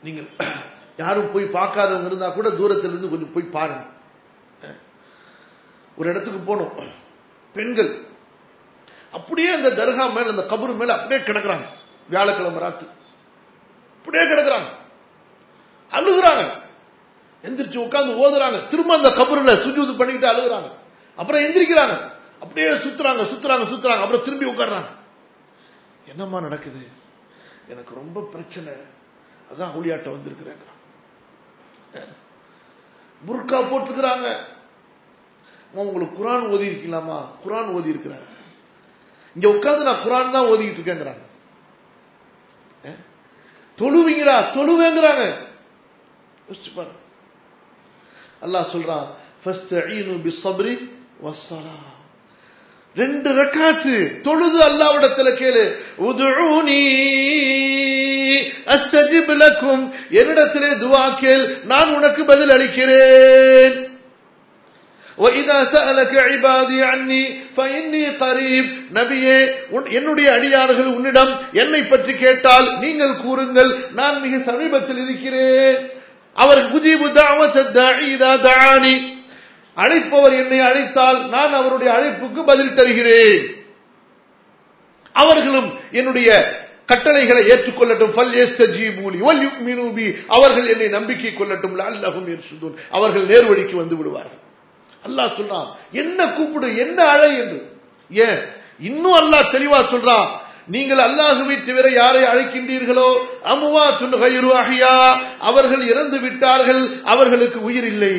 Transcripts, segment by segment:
நீங்கள் யாரும் போய் பார்க்காதவங்க இருந்தா கூட தூரத்துல இருந்து கொஞ்சம் போய் பாருங்க ஒரு இடத்துக்கு போனோம் பெண்கள் அப்படியே அந்த தர்கா மேல அந்த கபரு மேல அப்படியே கிடக்குறாங்க வியாழக்கிழமை ராத்து அப்படியே கிடக்குறாங்க அழுகுறாங்க எந்திரிச்சு உட்கார்ந்து ஓதுறாங்க திரும்ப அந்த கபருல சுஜூது பண்ணிக்கிட்டு அழுகுறாங்க அப்புறம் எந்திரிக்கிறாங்க அப்படியே சுத்துறாங்க சுத்துறாங்க சுத்துறாங்க அப்புறம் திரும்பி உட்கார்றாங்க என்னம்மா நடக்குது எனக்கு ரொம்ப பிரச்சனை அதான் ஊழியாட்ட வந்திருக்கிறேன் புர்கா போட்டுக்கிறாங்க உங்களுக்கு குரான் ஓதி இருக்கலாமா குரான் ஓதி இருக்கிறாங்க இங்க உட்கார்ந்து நான் குரான் தான் ஓதிக்கிட்டு இருக்கேங்கிறாங்க தொழுவீங்களா தொழுவேங்கிறாங்க யோசிச்சு பாருங்க அல்லாஹ் சொல்றான் ஃபஸ்தஈனு பிஸ்ஸப்ரி வஸ்ஸலா ரெண்டு ரக்காத்து தொழுது அல்லாவிடத்துல கேளு உதுஊனி அஸ்தஜிப் லக்கும் என்னிடத்திலே துஆ கேள் நான் உனக்கு பதில் அளிக்கிறேன் وَإِذَا سَأَلَكَ عِبَادِي عَنِّي فَإِنِّي قَرِيب நபியே என்னுடைய அடியார்கள் உன்னிடம் என்னை பற்றி கேட்டால் நீங்கள் கூறுங்கள் நான் மிக சமீபத்தில் இருக்கிறேன் அவர் குஜீபு தாவத் தாஇதா தானி அழைப்பவர் என்னை அழைத்தால் நான் அவருடைய அழைப்புக்கு பதில் தருகிறேன் அவர்களும் என்னுடைய கட்டளைகளை ஏற்றுக்கொள்ளட்டும் ஃபல் யஸ்தஜீபூலி வல் யுமினூ பி அவர்கள் என்னை நம்பிக்கை கொள்ளட்டும் லஅல்லஹும் யர்ஷுதூன் அவர்கள் நேர்வழிக்கு வந்து விடுவார்கள் அல்லாஹ் சொல்றான் என்ன கூப்பிடு என்ன அழை என்று ஏன் இன்னும் அல்லாஹ் தெளிவா சொல்றான் நீங்கள் அல்லாஹுவை தவிர யாரை அழைக்கின்றீர்களோ அமுவா துன்ஹைரு அஹியா அவர்கள் இறந்து விட்டார்கள் அவர்களுக்கு உயிர் இல்லை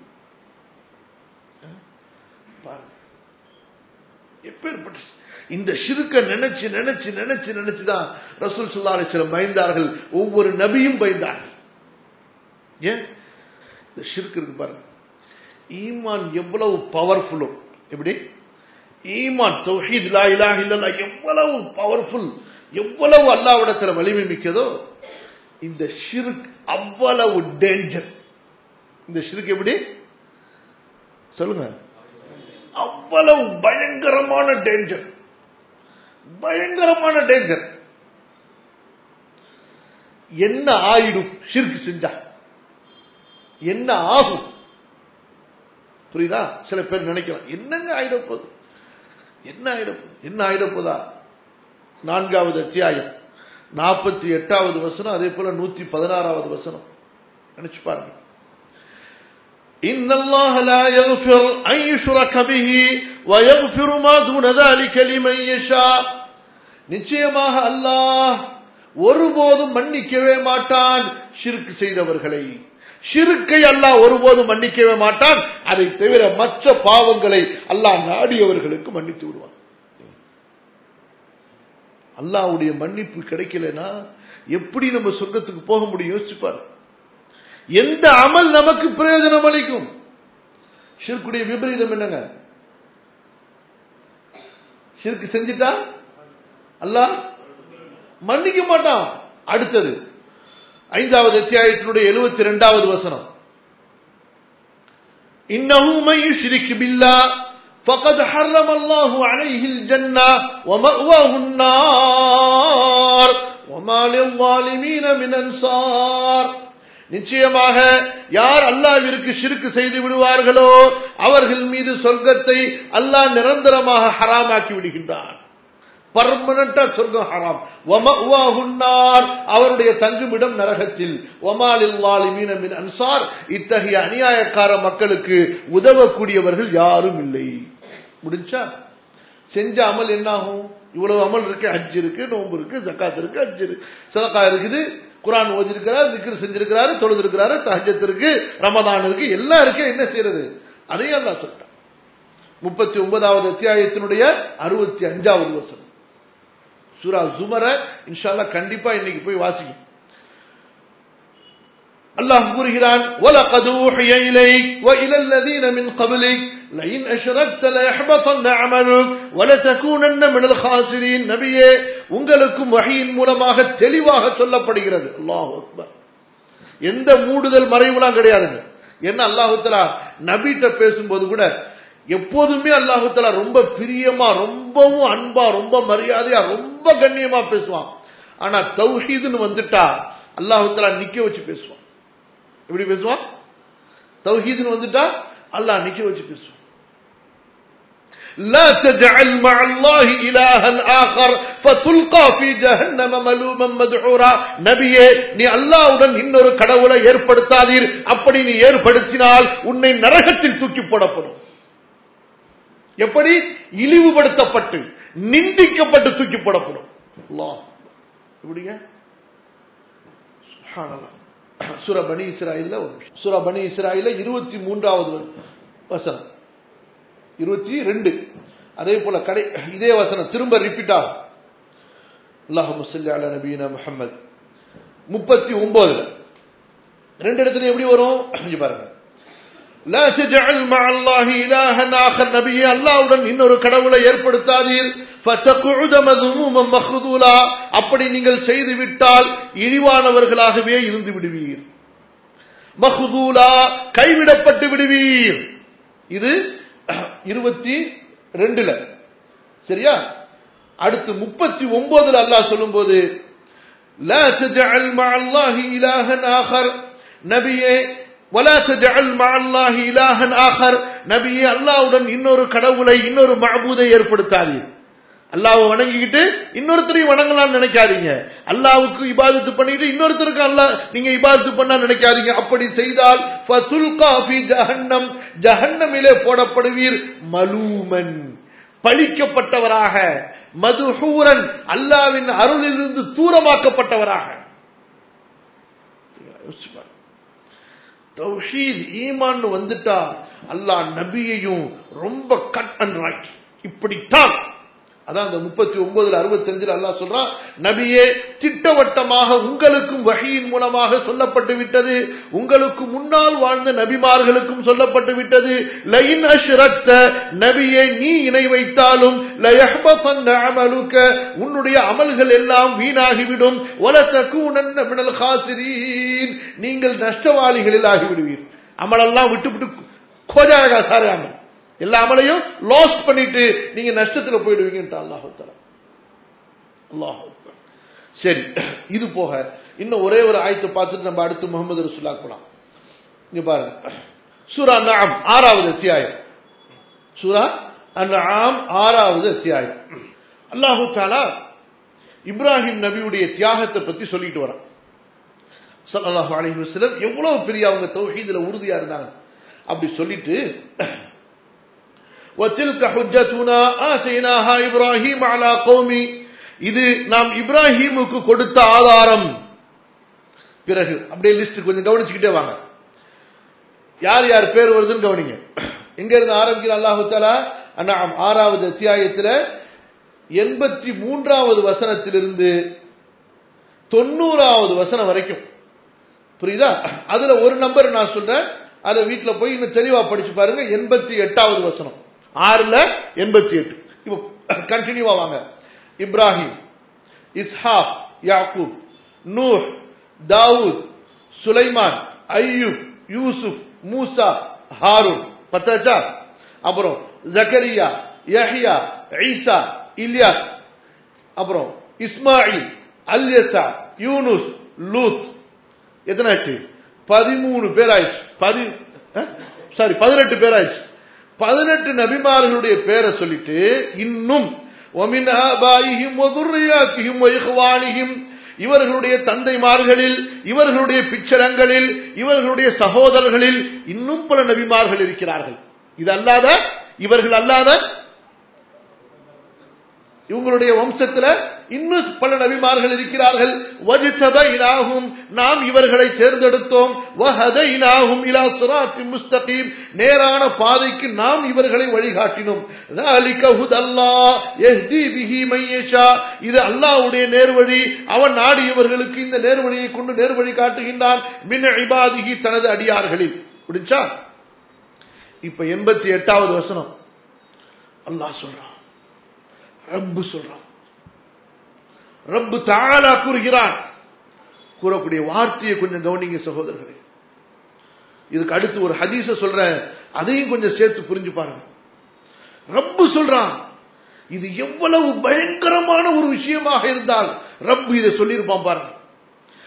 எப்பேற்பட்ட இந்த சிறுக்க நினைச்சு நினைச்சு நினைச்சு நினைச்சுதான் ரசூல் சுல்லா அலிஸ்லம் பயந்தார்கள் ஒவ்வொரு நபியும் பயந்தார்கள் ஏன் இந்த சிறுக்கு இருக்கு பாருங்க ஈமான் எவ்வளவு பவர்ஃபுல்லோ எப்படி ஈமான் தௌஹீத் லா இலாஹ இல்லல்லாஹ் எவ்வளவு பவர்ஃபுல் எவ்வளவு அல்லாஹ்விடத்துல வலிமை மிக்கதோ இந்த ஷிர்க் அவ்வளவு டேஞ்சர் இந்த ஷிர்க் எப்படி சொல்லுங்க அவ்வளவு பயங்கரமான டேஞ்சர் பயங்கரமான டேஞ்சர் என்ன ஆயிடும் ஷிர்க் செஞ்சா என்ன ஆகும் புரியுதா சில பேர் நினைக்கலாம் என்னங்க ஆயிடப்போகுது என்ன ஆயிடப்போகுது என்ன ஆயிடப்போதா நான்காவது அத்தியாயம் நாற்பத்தி எட்டாவது வசனம் அதே போல நூத்தி பதினாறாவது வசனம் நினைச்சு பாருங்க إن الله لا يغفر أن يشرك به ويغفر ما دون ذلك لمن يشاء நிச்சயமாக அல்லாஹ் ஒருபோதும் மன்னிக்கவே மாட்டான் ஷிர்க் செய்தவர்களை ஷிருக்கை அல்லாஹ் ஒருபோதும் மன்னிக்கவே மாட்டான் அதை தவிர மற்ற பாவங்களை அல்லாஹ் நாடியவர்களுக்கு மன்னித்து விடுவான் அல்லாவுடைய மன்னிப்பு கிடைக்கலனா எப்படி நம்ம சொர்க்கத்துக்கு போக முடியும் யோசிச்சுப்பார் எந்த அமல் நமக்கு பிரயோஜனம் அளிக்கும் ஷிர்க்குடைய விபரீதம் என்னங்க ஷிர்க்கு செஞ்சிட்டா அல்லாஹ் மன்னிக்க மாட்டான் அடுத்தது ஐந்தாவது அத்தியாயத்தினுடைய எழுபத்தி இரண்டாவது வசனம் إنه من يشرك بالله فقد حرم الله عليه الجنة ومأواه النار وما للظالمين من أنصار நிச்சயமாக யார் அல்லாவிற்கு சிறுக்கு செய்து விடுவார்களோ அவர்கள் மீது சொர்க்கத்தை அல்லாஹ் நிரந்தரமாக ஹராமாக்கி விடுகின்றான் பர்மனண்டா சொர்க்கம் ஹராம் ஒமஉவாஹுன்னார் அவருடைய தங்குமிடம் நரகத்தில் ஒமாலில் மின் அன்சார் இத்தகைய அநியாயக்கார மக்களுக்கு உதவக்கூடியவர்கள் யாரும் இல்லை முடிஞ்சா செஞ்ச அமல் என்னாகும் இவ்வளவு அமல் இருக்கு ஹஜ் இருக்கு நோம்பு இருக்கு ஜக்காத் இருக்கு ஹஜ் இருக்கு சதக்கா இருக்குது குரான் ஓதிருக்கிறார் திக்ர் செஞ்சிருக்கிறாரு தொழுது இருக்கிறாரு தஹஜத் இருக்கு ரமதான் இருக்கு எல்லாம் இருக்கு என்ன செய்யறது அதையும் அல்லா சொல்லிட்டான் முப்பத்தி ஒன்பதாவது அத்தியாயத்தினுடைய அறுபத்தி அஞ்சாவது வசனம் சூரா ஜுமர இன்ஷால்லா கண்டிப்பா இன்னைக்கு போய் வாசிக்கும் அல்லாஹ் கூறுகிறான் وَلَقَدْ أُوحِيَ إِلَيْكَ وَإِلَى الَّذِينَ مِنْ قَبْلِكَ لَئِنْ أَشْرَكْتَ لَيَحْبَطَنَّ عَمَلُكَ وَلَتَكُونَنَّ مِنَ الْخَاسِرِينَ நபியே உங்களுக்கும் வஹீயின் மூலமாக தெளிவாக சொல்லப்படுகிறது அல்லாஹ் அக்பர் எந்த மூடுதல் மறைவுலாம் கிடையாதுங்க என்ன அல்லாஹுத்தலா நபிட்ட பேசும்போது கூட எப்போதுமே அல்லாஹுத்தலா ரொம்ப பிரியமா ரொம்பவும் அன்பா ரொம்ப மரியாதையா ரொம்ப கண்ணியமா பேசுவான் ஆனா தௌஹீதுன்னு வந்துட்டா அல்லாஹு தஆலா நிக்க வச்சு பேசுவான் எப்படி பேசுவான் தௌஹீதுன்னு வந்துட்டா அல்லாஹ் நிக்க வச்சு பேசுவான் لا تجعل مع الله إلها آخر فتلقى في جهنم ملوما مدحورا நபியே நீ அல்லாஹ்வுடன் இன்னொரு கடவுளை ஏற்படுத்தாதீர் அப்படி நீ ஏற்படுத்தினால் உன்னை நரகத்தில் தூக்கி போடப்படும் எப்படி இழிவுபடுத்தப்பட்டு நிந்திக்கப்பட்டு தூக்கி போடப்படும் அல்லாஹ் எப்படிங்க சுப்ஹானல்லாஹ் சூரா பனி இஸ்ராயில்ல ஒரு விஷயம். சூரா பனி இஸ்ராயில்ல இருபத்தி மூன்றாவது வசனம் இருபத்தி ரெண்டு அதே போல கடை இதே வசனம் திரும்ப ரிப்பீட் ஆகும் அல்லாஹு சொல்லி அல நபீனா முஹம்மது முப்பத்தி ஒன்பதுல ரெண்டு இடத்துல எப்படி வரும் இங்க பாருங்க லா தஜஅல் மஅல்லாஹி இலாஹன் ஆகர் நபியே அல்லாஹ்வுடன் இன்னொரு கடவுளை ஏற்படுத்தாதீர் ஃபதகுஉத மذموما மக்தூலா அப்படி நீங்கள் செய்து விட்டால் இழிவானவர்களாகவே இருந்து விடுவீர் மக்தூலா கைவிடப்பட்டு விடுவீர் இது இருபத்தி ரெண்டுல சரியா அடுத்து முப்பத்தி ஒன்பதுல அல்லாஹ் சொல்லும்போது لا تجعل مع الله إلها آخر நபியே ولا تجعل مع الله إلها آخر நபியே அல்லாஹ்வுடன் இன்னொரு கடவுளை இன்னொரு மஅபூதை ஏற்படுத்தாதீர் அல்லாஹ்வை வணங்கிக்கிட்டு இன்னொருத்தரையும் வணங்கலாம்னு நினைக்காதீங்க அல்லாஹ்வுக்கு இபாதத்து பண்ணிட்டு இன்னொருத்தருக்கு அல்லாஹ் நீங்க இபாதத்து பண்ணா நினைக்காதீங்க அப்படி செய்தால் ஃபதுல்கா ஃபி ஜஹன்னம் ஜஹன்னமிலே போடப்படுவீர் மலூமன் பழிக்கப்பட்டவராக மதுஹூரன் அல்லாவின் அருளிலிருந்து தூரமாக்கப்பட்டவராக யோசிச்சு பாருங்க. தௌஹீத் ஈமான் வந்துட்டா அல்லாஹ் நபியையும் ரொம்ப கட் அண்ட் ரைட் இப்படித்தான் அதான் அந்த முப்பத்தி ஒன்பதுல அறுபத்தஞ்சுல அல்லாஹ் சொல்றான் நபியே திட்டவட்டமாக உங்களுக்கும் வகையின் மூலமாக சொல்லப்பட்டு விட்டது உங்களுக்கு முன்னால் வாழ்ந்த நபிமார்களுக்கும் சொல்லப்பட்டு விட்டது லயின் அஷ்ரத்த நபியே நீ இணை வைத்தாலும் லயஹ்பதன்ன அமலுக்க உன்னுடைய அமல்கள் எல்லாம் வீணாகிவிடும் வலதகூனன்ன மினல் காசிரீன் நீங்கள் நஷ்டவாளிகளில் ஆகிவிடுவீர் அமலெல்லாம் விட்டு விட்டு கோஜாகா சாரே அமல் எல்லா அமலையும் லாஸ் பண்ணிட்டு நீங்க நஷ்டத்துல போயிடுவீங்கன்ட்டு அல்லாஹு தஆலா அல்லாஹ் அக்பர். சரி இது போக இன்னும் ஒரே ஒரு ஆயத்தை பார்த்துட்டு நம்ம அடுத்து முகமது ரசூல்லா போலாம் இங்க பாருங்க சூரா நாம் ஆறாவது அத்தியாயம் சூரா அன்ஆம் ஆறாவது அத்தியாயம் அல்லாஹு தாலா இப்ராஹிம் நபியுடைய தியாகத்தை பத்தி சொல்லிட்டு வரான் ஸல்லல்லாஹு அலைஹி வஸல்லம் எவ்வளவு பெரிய அவங்க தௌஹீதுல உறுதியா இருந்தாங்க அப்படி சொல்லிட்டு وتلك حجتنا آتيناها إبراهيم على قومي இது நாம் இப்ராஹிமுக்கு கொடுத்த ஆதாரம் பிறகு அப்படியே லிஸ்ட் கொஞ்சம் கவனிச்சுக்கிட்டே வாங்க யார் யார் பேர் வருதுன்னு கவனிங்க எங்க இருந்து ஆரம்பிக்கிற அல்லாஹு தாலா அண்ணாம் ஆறாவது அத்தியாயத்துல எண்பத்தி மூன்றாவது வசனத்திலிருந்து தொண்ணூறாவது வசனம் வரைக்கும் புரியுதா அதுல ஒரு நம்பர் நான் சொல்றேன் அதை வீட்டுல போய் இன்னும் தெளிவா படிச்சு பாருங்க எண்பத்தி எட்டாவது வசனம் ஆறுல எண்பத்தி எட்டு இப்போ கண்டினியூவா வாங்க இப்ராஹிம் இஸ்ஹாக் யாக்கூப் நூஹ் தாவூத் சுலைமான் ஐயூப் யூசுப் மூசா ஹாரூன் பத்தாச்சா அப்புறம் ஜக்கரியா யஹ்யா ஈசா இலியாஸ் அப்புறம் இஸ்மாயில் அல்யசா யூனுஸ் லூத் எத்தனை ஆச்சு பதிமூணு பேர் ஆயிடுச்சு பதி சாரி பதினெட்டு பேர் ஆயிடுச்சு பதினெட்டு நபிமார்களுடைய பேரை சொல்லிட்டு இன்னும் ஒமின் ஆபாயிஹிம் ஒதுர்ரியாத்திஹிம் ஒய்ஹ்வானிஹிம் இவர்களுடைய தந்தைமார்களில் இவர்களுடைய பிச்சரங்களில் இவர்களுடைய சகோதரர்களில் இன்னும் பல நபிமார்கள் இருக்கிறார்கள் இது அல்லாத இவர்கள் அல்லாத இவங்களுடைய வம்சத்துல இன்னும் பல நபிமார்கள் இருக்கிறார்கள் வஜித்தபைனாகும் நாம் இவர்களை தேர்ந்தெடுத்தோம் வஹதைனாகும் இலா சிராத்தி முஸ்தகீம் நேரான பாதைக்கு நாம் இவர்களை வழிகாட்டினோம் ذَلِكَ هُدَى اللَّهِ يَهْدِي بِهِ مَن يَشَاءُ இது அல்லாஹ்வுடைய நேர்வழி அவன் நாடியவர்களுக்கு இந்த நேர்வழியை கொண்டு நேர்வழி காட்டுகின்றான் மின் இபாதிஹி தனது அடியார்களில் புரிஞ்சா இப்ப எண்பத்தி எட்டாவது வசனம் அல்லாஹ் சொல்றான் ரப்பு சொல்றான் ரப்பு தாலா கூறுகிறான் கூறக்கூடிய வார்த்தையை கொஞ்சம் கவனிங்க சகோதரர்களே இதுக்கு அடுத்து ஒரு ஹதீஸ சொல்றேன் அதையும் கொஞ்சம் சேர்த்து புரிஞ்சு பாருங்க ரப்பு சொல்றான் இது எவ்வளவு பயங்கரமான ஒரு விஷயமாக இருந்தால் ரப்பு இதை சொல்லியிருப்பான் பாருங்க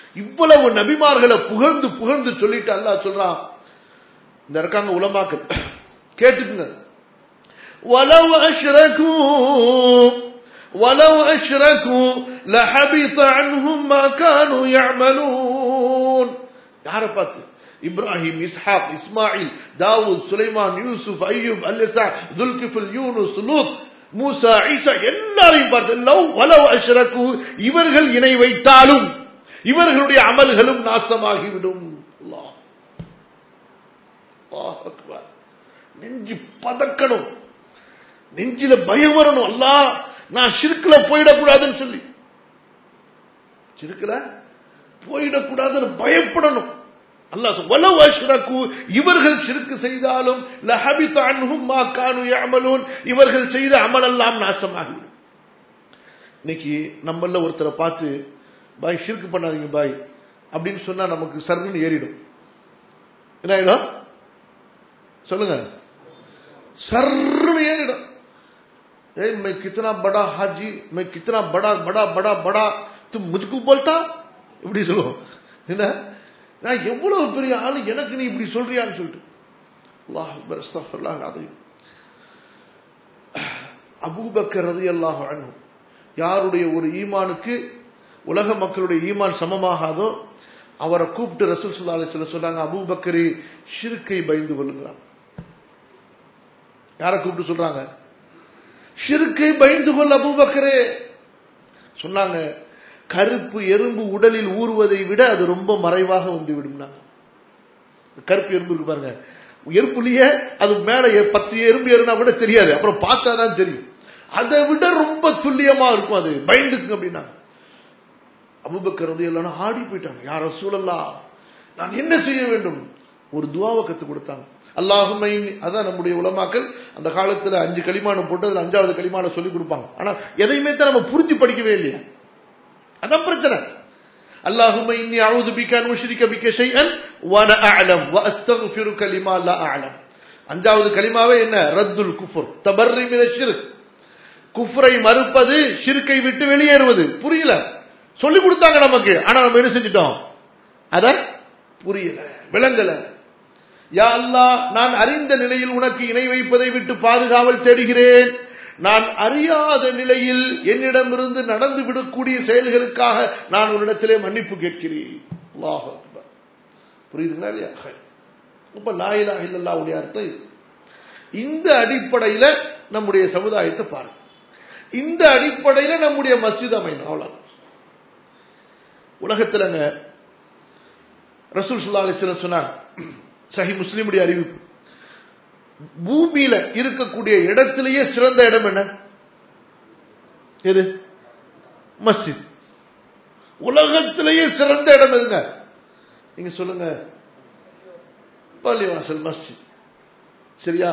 இவ்வளவு நபிமார்களை புகழ்ந்து புகழ்ந்து சொல்லிட்டு அல்லாஹ் சொல்றான் இந்த இருக்காங்க உலமாக்கள் கேட்டுக்குங்க ولو أشركوا ولو أشركوا لحبط عنهم ما كانوا يعملون யார பார்த்து இப்ராஹிம் இஸ்ஹாக் இஸ்மாயில் தாவூத் சுலைமான் யூசுப் ஐயூப் அல்லிசா துல்கிஃபுல் யூனுஸ் லூத் மூசா ஈசா எல்லாரையும் பார்த்து லவ் வலவ் அஷ்ரகு இவர்கள் இணை வைத்தாலும் இவர்களுடைய அமல்களும் நாசமாகிவிடும் அல்லாஹ் அல்லாஹ் அக்பர் நெஞ்சு பதக்கணும் நெஞ்சில பயம் வரணும் அல்லா நான் சிறுக்குல போயிடக்கூடாதுன்னு சொல்லி சிறுக்குல போயிடக்கூடாதுன்னு பயப்படணும் அல்லாஹ் வலவ் அஷ்ரகு இவர்கள் சிறுக்கு செய்தாலும் லஹபித அன்ஹும் மா கானு யஅமலூன் இவர்கள் செய்த அமலெல்லாம் நாசமாகிவிடும் இன்னைக்கு நம்மள ஒருத்தரை பார்த்து பாய் ஷிர்க் பண்ணாதீங்க பாய் அப்படின்னு சொன்னா நமக்கு சர்ன்னு ஏறிடும் என்ன ஆயிடும் சொல்லுங்க சர்ன்னு ஏறிடும் ஏய் मैं कितना बड़ा हाजी मैं कितना बड़ा बड़ा बड़ा बड़ा तुम मुझको बोलता இப்படி சொல்லுவோம் என்ன நான் எவ்வளவு பெரிய ஆளு எனக்கு நீ இப்படி சொல்றியான்னு சொல்லிட்டு அல்லாஹ் அக்பர் அஸ்தக்ஃபிருல்லாஹ் அதையும் அபூபக்கர் ரலியல்லாஹு அன்ஹு யாருடைய ஒரு ஈமானுக்கு உலக மக்களுடைய ஈமான் சமமாகாதோ அவரை கூப்பிட்டு ரசூல் சுல்லா அலிஸ்ல சொன்னாங்க அபூபக்கரி ஷிருக்கை பயந்து கொள்ளுங்கிறாங்க யாரை கூப்பிட்டு சொல்றாங்க ஷிருக்கை பயந்து கொள் அபூபக்கரே சொன்னாங்க கருப்பு எறும்பு உடலில் ஊறுவதை விட அது ரொம்ப மறைவாக வந்து விடும்னாங்க கருப்பு எறும்பு இருக்கு பாருங்க எறும்புலயே அது மேல எ- பத்து எறும்பு ஏறுனா கூட தெரியாது அப்புறம் பார்த்தா தான் தெரியும் அதை விட ரொம்ப துல்லியமா இருக்கும் அது பயந்துக்குங்க அப்படின்னாங்க அபுபக்கர் வந்து எல்லாம் ஆடி போயிட்டாங்க யார் சூழல்லா நான் என்ன செய்ய வேண்டும் ஒரு துவாவை கத்து கொடுத்தாங்க அல்லாஹுமை அதான் நம்முடைய உலமாக்கள் அந்த காலத்துல அஞ்சு களிமானம் போட்டு அதுல அஞ்சாவது களிமான சொல்லி கொடுப்பாங்க ஆனா எதையுமே தான் நம்ம புரிஞ்சு படிக்கவே இல்லையா அதான் பிரச்சனை اللهم إني أعوذ بك أن أشرك بك شيئا وأنا أعلم وأستغفرك لما لا أعلم அஞ்சாவது கலிமாவே என்ன ரத்துல் குஃபர் தபர்ரி மின ஷிர்க் குஃப்ரை மறுப்பது ஷிர்க்கை விட்டு வெளியேறுவது புரியல சொல்லி கொடுத்தாங்க நமக்கு ஆனா நம்ம என்ன செஞ்சிட்டோம் அத புரியல விளங்கல யா அல்லாஹ் நான் அறிந்த நிலையில் உனக்கு இணை வைப்பதை விட்டு பாதுகாவல் தேடுகிறேன் நான் அறியாத நிலையில் என்னிடமிருந்து நடந்து விடக்கூடிய செயல்களுக்காக நான் உன்னிடத்திலே மன்னிப்பு கேட்கிறேன் அல்லாஹ் அக்பர் புரியுதுங்களா இல்லையா ஹை. அப்ப லாயிலா இல்லல்லாவுடைய அர்த்தம் இது இந்த அடிப்படையில நம்முடைய சமுதாயத்தை பாருங்க இந்த அடிப்படையில நம்முடைய மஸ்ஜித் அமையணும் அவ்வளவு உலகத்திலங்க ரசூல் சுல்லா அலிஸ்லம் சொன்னாங்க சஹி முஸ்லிமுடைய அறிவிப்பு பூமியில இருக்கக்கூடிய இடத்திலேயே சிறந்த இடம் என்ன எது மஸ்ஜித் உலகத்திலேயே சிறந்த இடம் எதுங்க நீங்க சொல்லுங்க பள்ளிவாசல் மஸ்ஜித் சரியா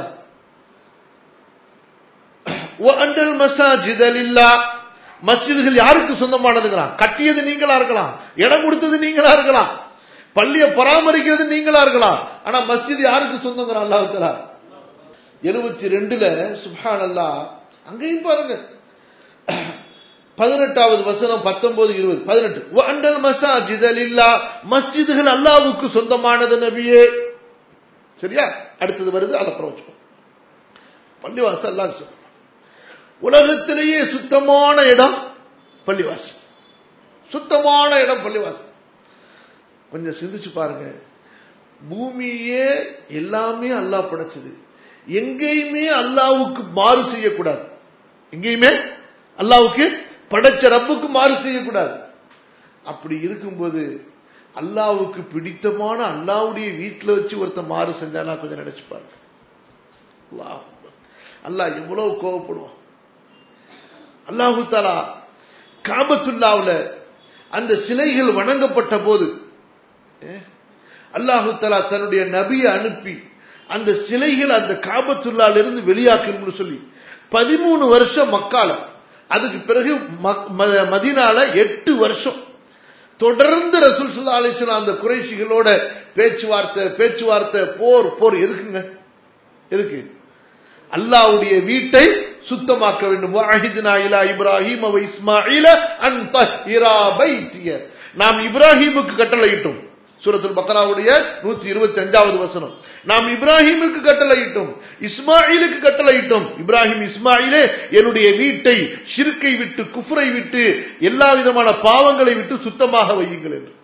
அண்டல் மசாஜித் அல்லா மஸ்ஜிதுகள் யாருக்கு சொந்தமானதுங்கிறான் கட்டியது நீங்களா இருக்கலாம் இடம் கொடுத்தது நீங்களா இருக்கலாம் பள்ளியை பராமரிக்கிறது நீங்களா இருக்கலாம் ஆனா மஸ்ஜித் யாருக்கு சொந்தங்கிறான் அல்லாஹ் தலா எழுபத்தி ரெண்டுல சுப்ஹான் அல்லா அங்கேயும் பாருங்க பதினெட்டாவது வசனம் பத்தொன்பது இருபது பதினெட்டு அண்டல் மசாஜித் அல்லா மஸ்ஜிதுகள் அல்லாவுக்கு சொந்தமானது நபியே சரியா அடுத்தது வருது அதை அப்புறம் வச்சுக்கோ பள்ளிவாசல் எல்லாம் சொல்றோம் உலகத்திலேயே சுத்தமான இடம் பள்ளிவாசல் சுத்தமான இடம் பள்ளிவாசல் கொஞ்சம் சிந்திச்சு பாருங்க பூமியே எல்லாமே அல்லாஹ் படைச்சது எங்கேயுமே அல்லாவுக்கு மாறு செய்யக்கூடாது எங்கேயுமே அல்லாவுக்கு படைச்ச ரப்புக்கு மாறு செய்யக்கூடாது அப்படி இருக்கும்போது அல்லாவுக்கு பிடித்தமான அல்லாவுடைய வீட்டில் வச்சு ஒருத்தன் மாறு செஞ்சானா கொஞ்சம் நினைச்சு பாருங்க அல்லாஹ் அல்லாஹ் எவ்வளவு கோவப்படுவான் அல்லாஹு தாலா காபத்துல்லாவுல அந்த சிலைகள் வணங்கப்பட்ட போது அல்லாஹு தலா தன்னுடைய நபியை அனுப்பி அந்த சிலைகள் அந்த காபத்துள்ளால இருந்து வெளியாக்கணும்னு சொல்லி பதிமூணு வருஷம் மக்கால அதுக்கு பிறகு மக்- ம- மதீனால எட்டு வருஷம் தொடர்ந்து ரசூல் சுல்லா அலிஸ்லாம் அந்த குறைஷிகளோட பேச்சுவார்த்தை பேச்சுவார்த்தை போர் போர் எதுக்குங்க எதுக்கு அல்லாவுடைய வீட்டை சுத்தமாக்க வேண்டும் வாஹிதுனா இலா இப்ராஹிம் அவ இஸ்மாயில அன் தஹ்ஹிரா பைத்திய நாம் இப்ராஹிமுக்கு கட்டளையிட்டோம் சூரத்துல் பக்கராவுடைய நூத்தி இருபத்தி அஞ்சாவது வசனம் நாம் இப்ராஹிமுக்கு கட்டளையிட்டோம் இஸ்மாயிலுக்கு கட்டளையிட்டோம் இப்ராஹிம் இஸ்மாயிலே என்னுடைய வீட்டை ஷிர்கை விட்டு குஃப்ரை விட்டு எல்லா விதமான பாவங்களை விட்டு சுத்தமாக வையுங்கள் என்று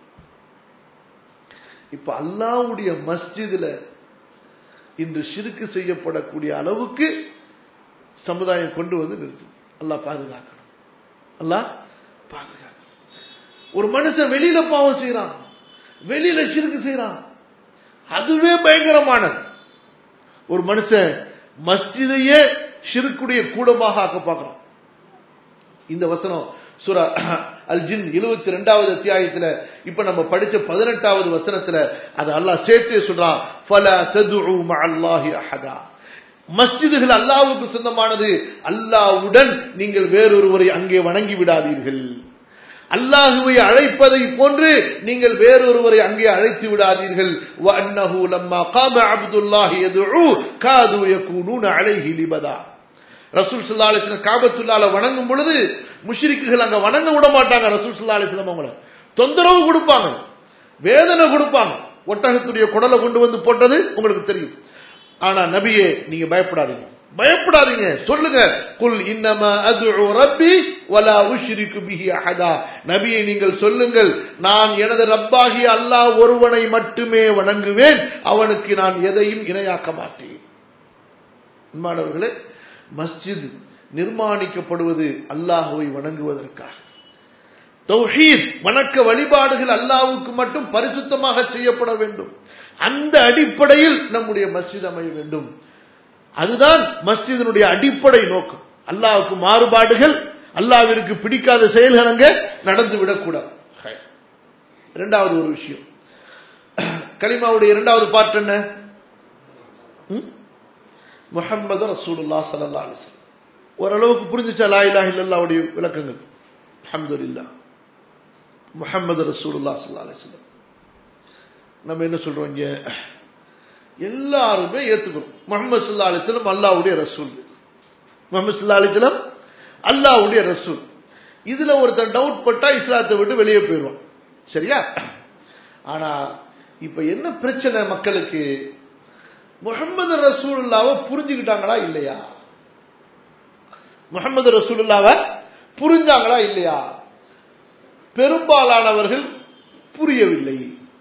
இப்ப அல்லாவுடைய மஸ்ஜிதுல இன்று ஷிருக்கு செய்யப்படக்கூடிய அளவுக்கு சமுதாயம் கொண்டு வந்து நிறுத்து அல்லாஹ் பாதுகாக்கணும் அல்லாஹ் பாதுகாக்கணும் ஒரு மனுஷன் வெளியில பாவம் செய்யறான் வெளியில சிறுக்கு செய்யறான் அதுவே பயங்கரமானது ஒரு மனுஷன் மஸ்ஜிதையே ஷிருக்குடைய கூடமாக ஆக்க பார்க்கிறான் இந்த வசனம் சூரா அல் ஜின் எழுபத்தி ரெண்டாவது அத்தியாயத்துல இப்ப நம்ம படிச்ச பதினெட்டாவது வசனத்துல அது அல்லாஹ் சேர்த்தே சொல்றான் ஃபல ததுஉ மஅல்லாஹி அஹதா மஸ்ஜிதுகள் அல்லாஹ்வுக்கு சொந்தமானது அல்லாஹ்வுடன் நீங்கள் வேறொருவரை அங்கே வணங்கி விடாதீர்கள் அல்லாஹுவை அழைப்பதை போன்று நீங்கள் வேறொருவரை அங்கே அழைத்து விடாதீர்கள் வஅன்னஹு லம்மா காம அப்துல்லாஹி யதுஉ காது யகூனூன அலைஹி லிபதா ரசூல் ஸல்லல்லாஹு அலைஹி வஸல்லம் காபத்துல்லாஹ்ல வணங்கும் பொழுது முஷ்ரிக்குகள் அங்க வணங்க விட மாட்டாங்க ரசூல் ஸல்லல்லாஹு அலைஹி வஸல்லம் அவங்கள தொந்தரவு கொடுப்பாங்க வேதனை கொடுப்பாங்க ஒட்டகத்துடைய குடலை கொண்டு வந்து போட்டது உங்களுக்கு தெரியும் ஆனா நபியே நீங்க பயப்படாதீங்க பயப்படாதீங்க சொல்லுங்க குல் இன்னமா அதுஉ ரப்பி வலா உஷ்ரிகு பிஹி அஹதா நபியை நீங்கள் சொல்லுங்கள் நான் எனது ரப்பாகிய அல்லாஹ் ஒருவனை மட்டுமே வணங்குவேன் அவனுக்கு நான் எதையும் இணையாக்க மாட்டேன் மாணவர்களே மஸ்ஜித் நிர்மாணிக்கப்படுவது அல்லாஹுவை வணங்குவதற்காக தௌஹீத் வணக்க வழிபாடுகள் அல்லாஹ்வுக்கு மட்டும் பரிசுத்தமாக செய்யப்பட வேண்டும் அந்த அடிப்படையில் நம்முடைய மஸ்ஜித் அமைய வேண்டும் அதுதான் மஸ்ஜிதினுடைய அடிப்படை நோக்கம் அல்லாஹ்வுக்கு மாறுபாடுகள் அல்லாஹ்விற்கு பிடிக்காத செயல்கள் அங்க நடந்து விடக்கூடாது இரண்டாவது ஒரு விஷயம் கலிமாவுடைய இரண்டாவது பாட்டு என்ன முஹம்மது ரசூலுல்லா சல்லா அலிஸ்லாம் ஓரளவுக்கு புரிஞ்சுச்சா லா இலாஹ இல்லல்லாவுடைய விளக்கங்கள் அல்ஹம்துலில்லாஹ் முஹம்மது ரசூலுல்லா சல்லா அலிஸ்லாம் நம்ம என்ன சொல்றோம் இங்க எல்லாருமே ஏத்துக்கிறோம் முகமது சல்லா அலிஸ்லம் அல்லாவுடைய ரசூல் முகமது சல்லா அலிஸ்லம் அல்லாவுடைய ரசூல் இதுல ஒருத்தர் டவுட் பட்டா இஸ்லாத்தை விட்டு வெளியே போயிடுவான் சரியா ஆனா இப்ப என்ன பிரச்சனை மக்களுக்கு முகமது ரசூலுல்லாவை புரிஞ்சுக்கிட்டாங்களா இல்லையா முகமது ரசூலுல்லாவை புரிஞ்சாங்களா இல்லையா பெரும்பாலானவர்கள் புரியவில்லை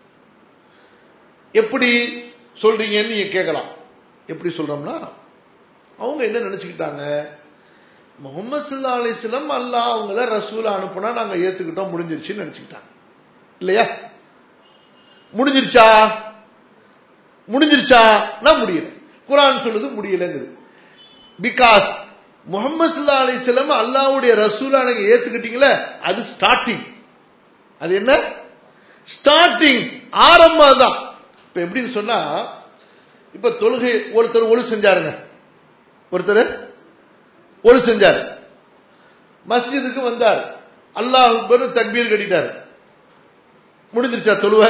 எப்படி சொல்றீங்கன்னு நீங்க கேட்கலாம் எப்படி சொல்றோம்னா அவங்க என்ன நினைச்சுக்கிட்டாங்க முகமது சல்லா அலிஸ்லம் அல்லா அவங்கள ரசூல அனுப்புனா நாங்க ஏத்துக்கிட்டோம் முடிஞ்சிருச்சுன்னு நினைச்சுக்கிட்டாங்க இல்லையா முடிஞ்சிருச்சா முடிஞ்சிருச்சா நான் முடியல குரான் சொல்லுது முடியலங்குது பிகாஸ் முகமது சல்லா அலிஸ்லம் அல்லாவுடைய ரசூலா நீங்க ஏத்துக்கிட்டீங்களே அது ஸ்டார்டிங் அது என்ன ஸ்டார்டிங் ஆரம்பம் தான் இப்ப எப்படின்னு சொன்னா இப்ப தொழுகை ஒருத்தர் ஒழு செஞ்சாருங்க ஒருத்தர் ஒழு செஞ்சார் மஸ்ஜிதுக்கு வந்தார் அல்லாஹ் பெரும் தக்பீர் கட்டிட்டார் முடிஞ்சிருச்சா தொழுவ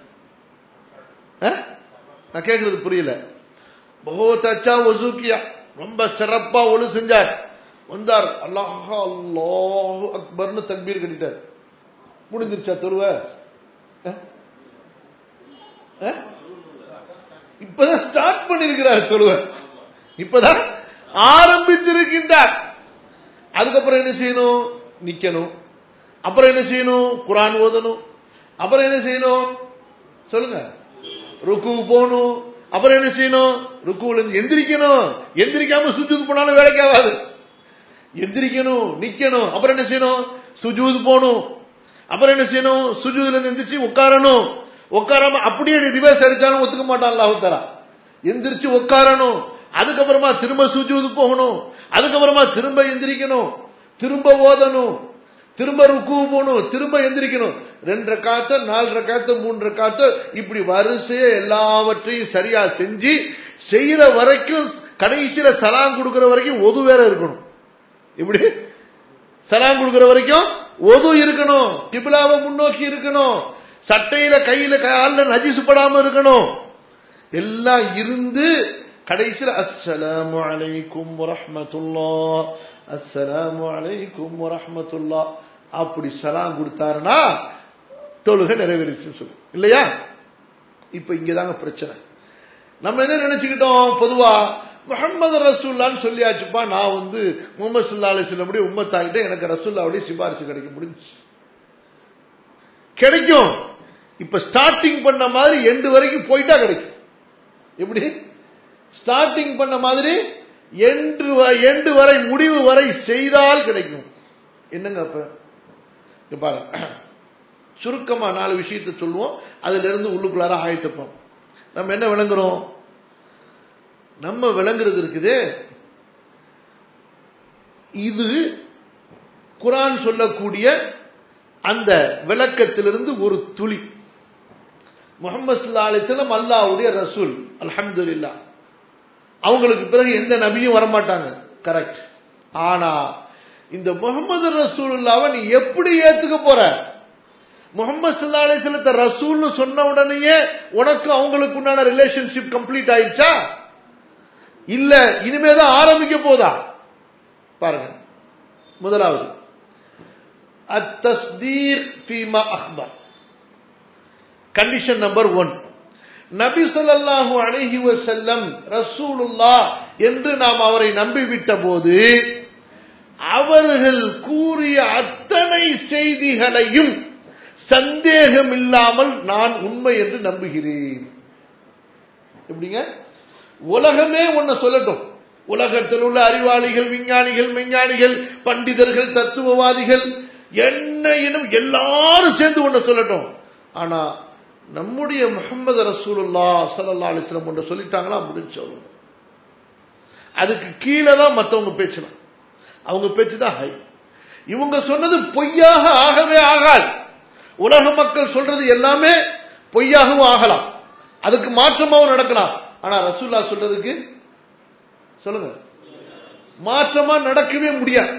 நான் கேட்கறது புரியல பகவத் அச்சா ஒசூக்கியா ரொம்ப சிறப்பா ஒழு செஞ்சார் வந்தார் அல்லாஹ் அல்லாஹ் அக்பர்னு தக்பீர் கட்டிட்டார் முடிஞ்சிருச்சா தொழுவ இப்பதான் ஸ்டார்ட் பண்ணிருக்கிறார் தொழுவ இப்பதான் ஆரம்பித்திருக்கின்றார் அதுக்கப்புறம் என்ன செய்யணும் நிக்கணும் அப்புறம் என்ன செய்யணும் குரான் ஓதணும் அப்புறம் என்ன செய்யணும் சொல்லுங்க ருக்கு போகணும் அப்புறம் என்ன செய்யணும் ருக்குல இருந்து எந்திரிக்கணும் எந்திரிக்காம சுஜூது போனாலும் வேலைக்கு ஆகாது எந்திரிக்கணும் நிக்கணும் அப்புறம் என்ன செய்யணும் சுஜூது போகணும் அப்புறம் என்ன செய்யணும் சுஜூதுல இருந்து எந்திரிச்சு உட்காரணும் உட்காராம அப்படியே ரிவர்ஸ் அடிச்சாலும் ஒத்துக்க மாட்டான் அல்லாஹு தலா எந்திரிச்சு உட்காரணும் அதுக்கப்புறமா திரும்ப சுஜூது போகணும் அதுக்கப்புறமா திரும்ப எந்திரிக்கணும் திரும்ப ஓதணும் திரும்ப ருக்கு போகணும் திரும்ப எந்திரிக்கணும் ரெண்டு காத்த நாலு காத்த மூன்று காத்த இப்படி வரிசைய எல்லாவற்றையும் சரியா செஞ்சு செய்யற வரைக்கும் கடைசியில சலாம் கொடுக்கிற வரைக்கும் ஒது வேற இருக்கணும் இப்படி சலாம் கொடுக்கிற வரைக்கும் ஒது இருக்கணும் கிபிலாவை முன்னோக்கி இருக்கணும் சட்டையில கையில காலில் நஜிசு படாம இருக்கணும் எல்லாம் இருந்து கடைசியில் அஸ்ஸலாமு அலைக்கும் வரஹ்மத்துல்லா அஸ்ஸலாமு அலைக்கும் வரஹ்மத்துல்லா அப்படி சலாம் கொடுத்தாருன்னா தொழுகை நிறைவேறிச்சுன்னு சொல்லும் இல்லையா இப்ப இங்கதாங்க பிரச்சனை நம்ம என்ன நினைச்சுக்கிட்டோம் பொதுவா முகமது ரசூல்லான்னு சொல்லியாச்சுப்பா நான் வந்து முகமது சுல்லா அலிஸ்லமுடைய உம்மத்தாகிட்ட எனக்கு ரசூல்லாவுடைய சிபாரிசு கிடைக்க முடிஞ்சு கிடைக்கும் இப்ப ஸ்டார்டிங் பண்ண மாதிரி எண்டு வரைக்கும் போயிட்டா கிடைக்கும் எப்படி ஸ்டார்டிங் பண்ண மாதிரி எண்டு எண்டு வரை முடிவு வரை செய்தால் கிடைக்கும் என்னங்க அப்ப இங்க பாருங்க சுருக்கமா நாலு விஷயத்தை சொல்லுவோம் அதுல இருந்து உள்ளுக்குள்ளார ஆயத்தப்போம் நம்ம என்ன விளங்குறோம் நம்ம விளங்குறது இருக்குது இது குரான் சொல்லக்கூடிய அந்த விளக்கத்திலிருந்து ஒரு துளி முகமது சல்லா அலிஸ்லம் அல்லாவுடைய ரசூல் அல்ஹம்துல்லா அவங்களுக்கு பிறகு எந்த நபியும் வரமாட்டாங்க கரெக்ட் ஆனா இந்த முகமது ரசூலுல்லாவை நீ எப்படி ஏத்துக்க போற முகமது சல்லா அலிஸ்லத்தை ரசூல்னு சொன்ன உடனேயே உனக்கு அவங்களுக்கு உண்டான ரிலேஷன்ஷிப் கம்ப்ளீட் ஆயிடுச்சா இல்ல இனிமேதான் ஆரம்பிக்க போதா பாருங்க முதலாவது التصديق فيما أخبر கண்டிஷன் நம்பர் ஒன் நபி ஸல்லல்லாஹு அலைஹி வஸல்லம் ரசூலுல்லா என்று நாம் அவரை நம்பிவிட்ட போது அவர்கள் கூறிய அத்தனை செய்திகளையும் சந்தேகம் இல்லாமல் நான் உண்மை என்று நம்புகிறேன் எப்படிங்க உலகமே ஒன்னு சொல்லட்டும் உலகத்தில் உள்ள அறிவாளிகள் விஞ்ஞானிகள் மெஞ்ஞானிகள் பண்டிதர்கள் தத்துவவாதிகள் என்ன எனும் எல்லாரும் சேர்ந்து ஒன்று சொல்லட்டும் ஆனா நம்முடைய முகமது ரசூலுல்லா சல்லா அலிஸ்லம் ஒன்று சொல்லிட்டாங்களா முடிஞ்சு அவ்வளவு அதுக்கு கீழே தான் மற்றவங்க பேச்சணும் அவங்க பேச்சு தான் ஹை இவங்க சொன்னது பொய்யாக ஆகவே ஆகாது உலக மக்கள் சொல்றது எல்லாமே பொய்யாகவும் ஆகலாம் அதுக்கு மாற்றமாகவும் நடக்கலாம் ஆனா ரசூல்லா சொல்றதுக்கு சொல்லுங்க மாற்றமா நடக்கவே முடியாது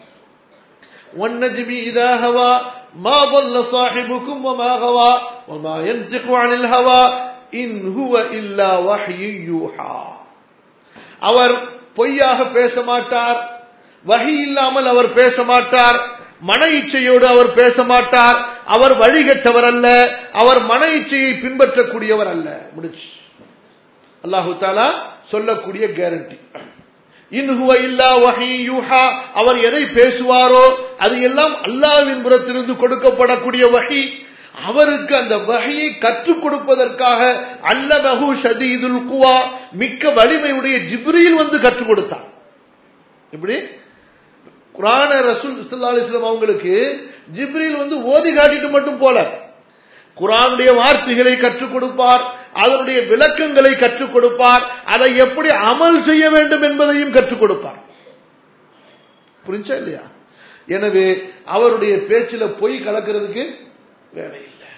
والنجم إذا هوى ما ضل صاحبكم وما غوى وما ينطق عن الهوى إن هو إلا وحي يوحى அவர் பொய்யாக பேச மாட்டார் வகி இல்லாமல் அவர் பேச மாட்டார் மன இச்சையோடு அவர் பேச மாட்டார் அவர் வழிகட்டவர் அல்ல அவர் மன இச்சையை பின்பற்றக்கூடியவர் அல்ல முடிச்சு அல்லாஹு தாலா சொல்லக்கூடிய கேரண்டி இன்ஹுவ இல்லா வஹி யூஹா அவர் எதை பேசுவாரோ அது எல்லாம் அல்லாவின் புறத்திலிருந்து கொடுக்கப்படக்கூடிய வகி அவருக்கு அந்த வகையை கற்றுக் கொடுப்பதற்காக அல்லமஹு ஷதீதுல் குவா மிக்க வலிமையுடைய ஜிப்ரீல் வந்து கற்றுக் கொடுத்தார் இப்படி குரான ரசூல் சல்லா அலிஸ்லாம் அவங்களுக்கு ஜிப்ரீல் வந்து ஓதி காட்டிட்டு மட்டும் போல குரானுடைய வார்த்தைகளை கற்றுக் கொடுப்பார் அதனுடைய விளக்கங்களை கற்றுக் கொடுப்பார் அதை எப்படி அமல் செய்ய வேண்டும் என்பதையும் கற்றுக் கொடுப்பார் புரிஞ்சா இல்லையா எனவே அவருடைய பேச்சில பொய் கலக்கிறதுக்கு வேலை இல்லை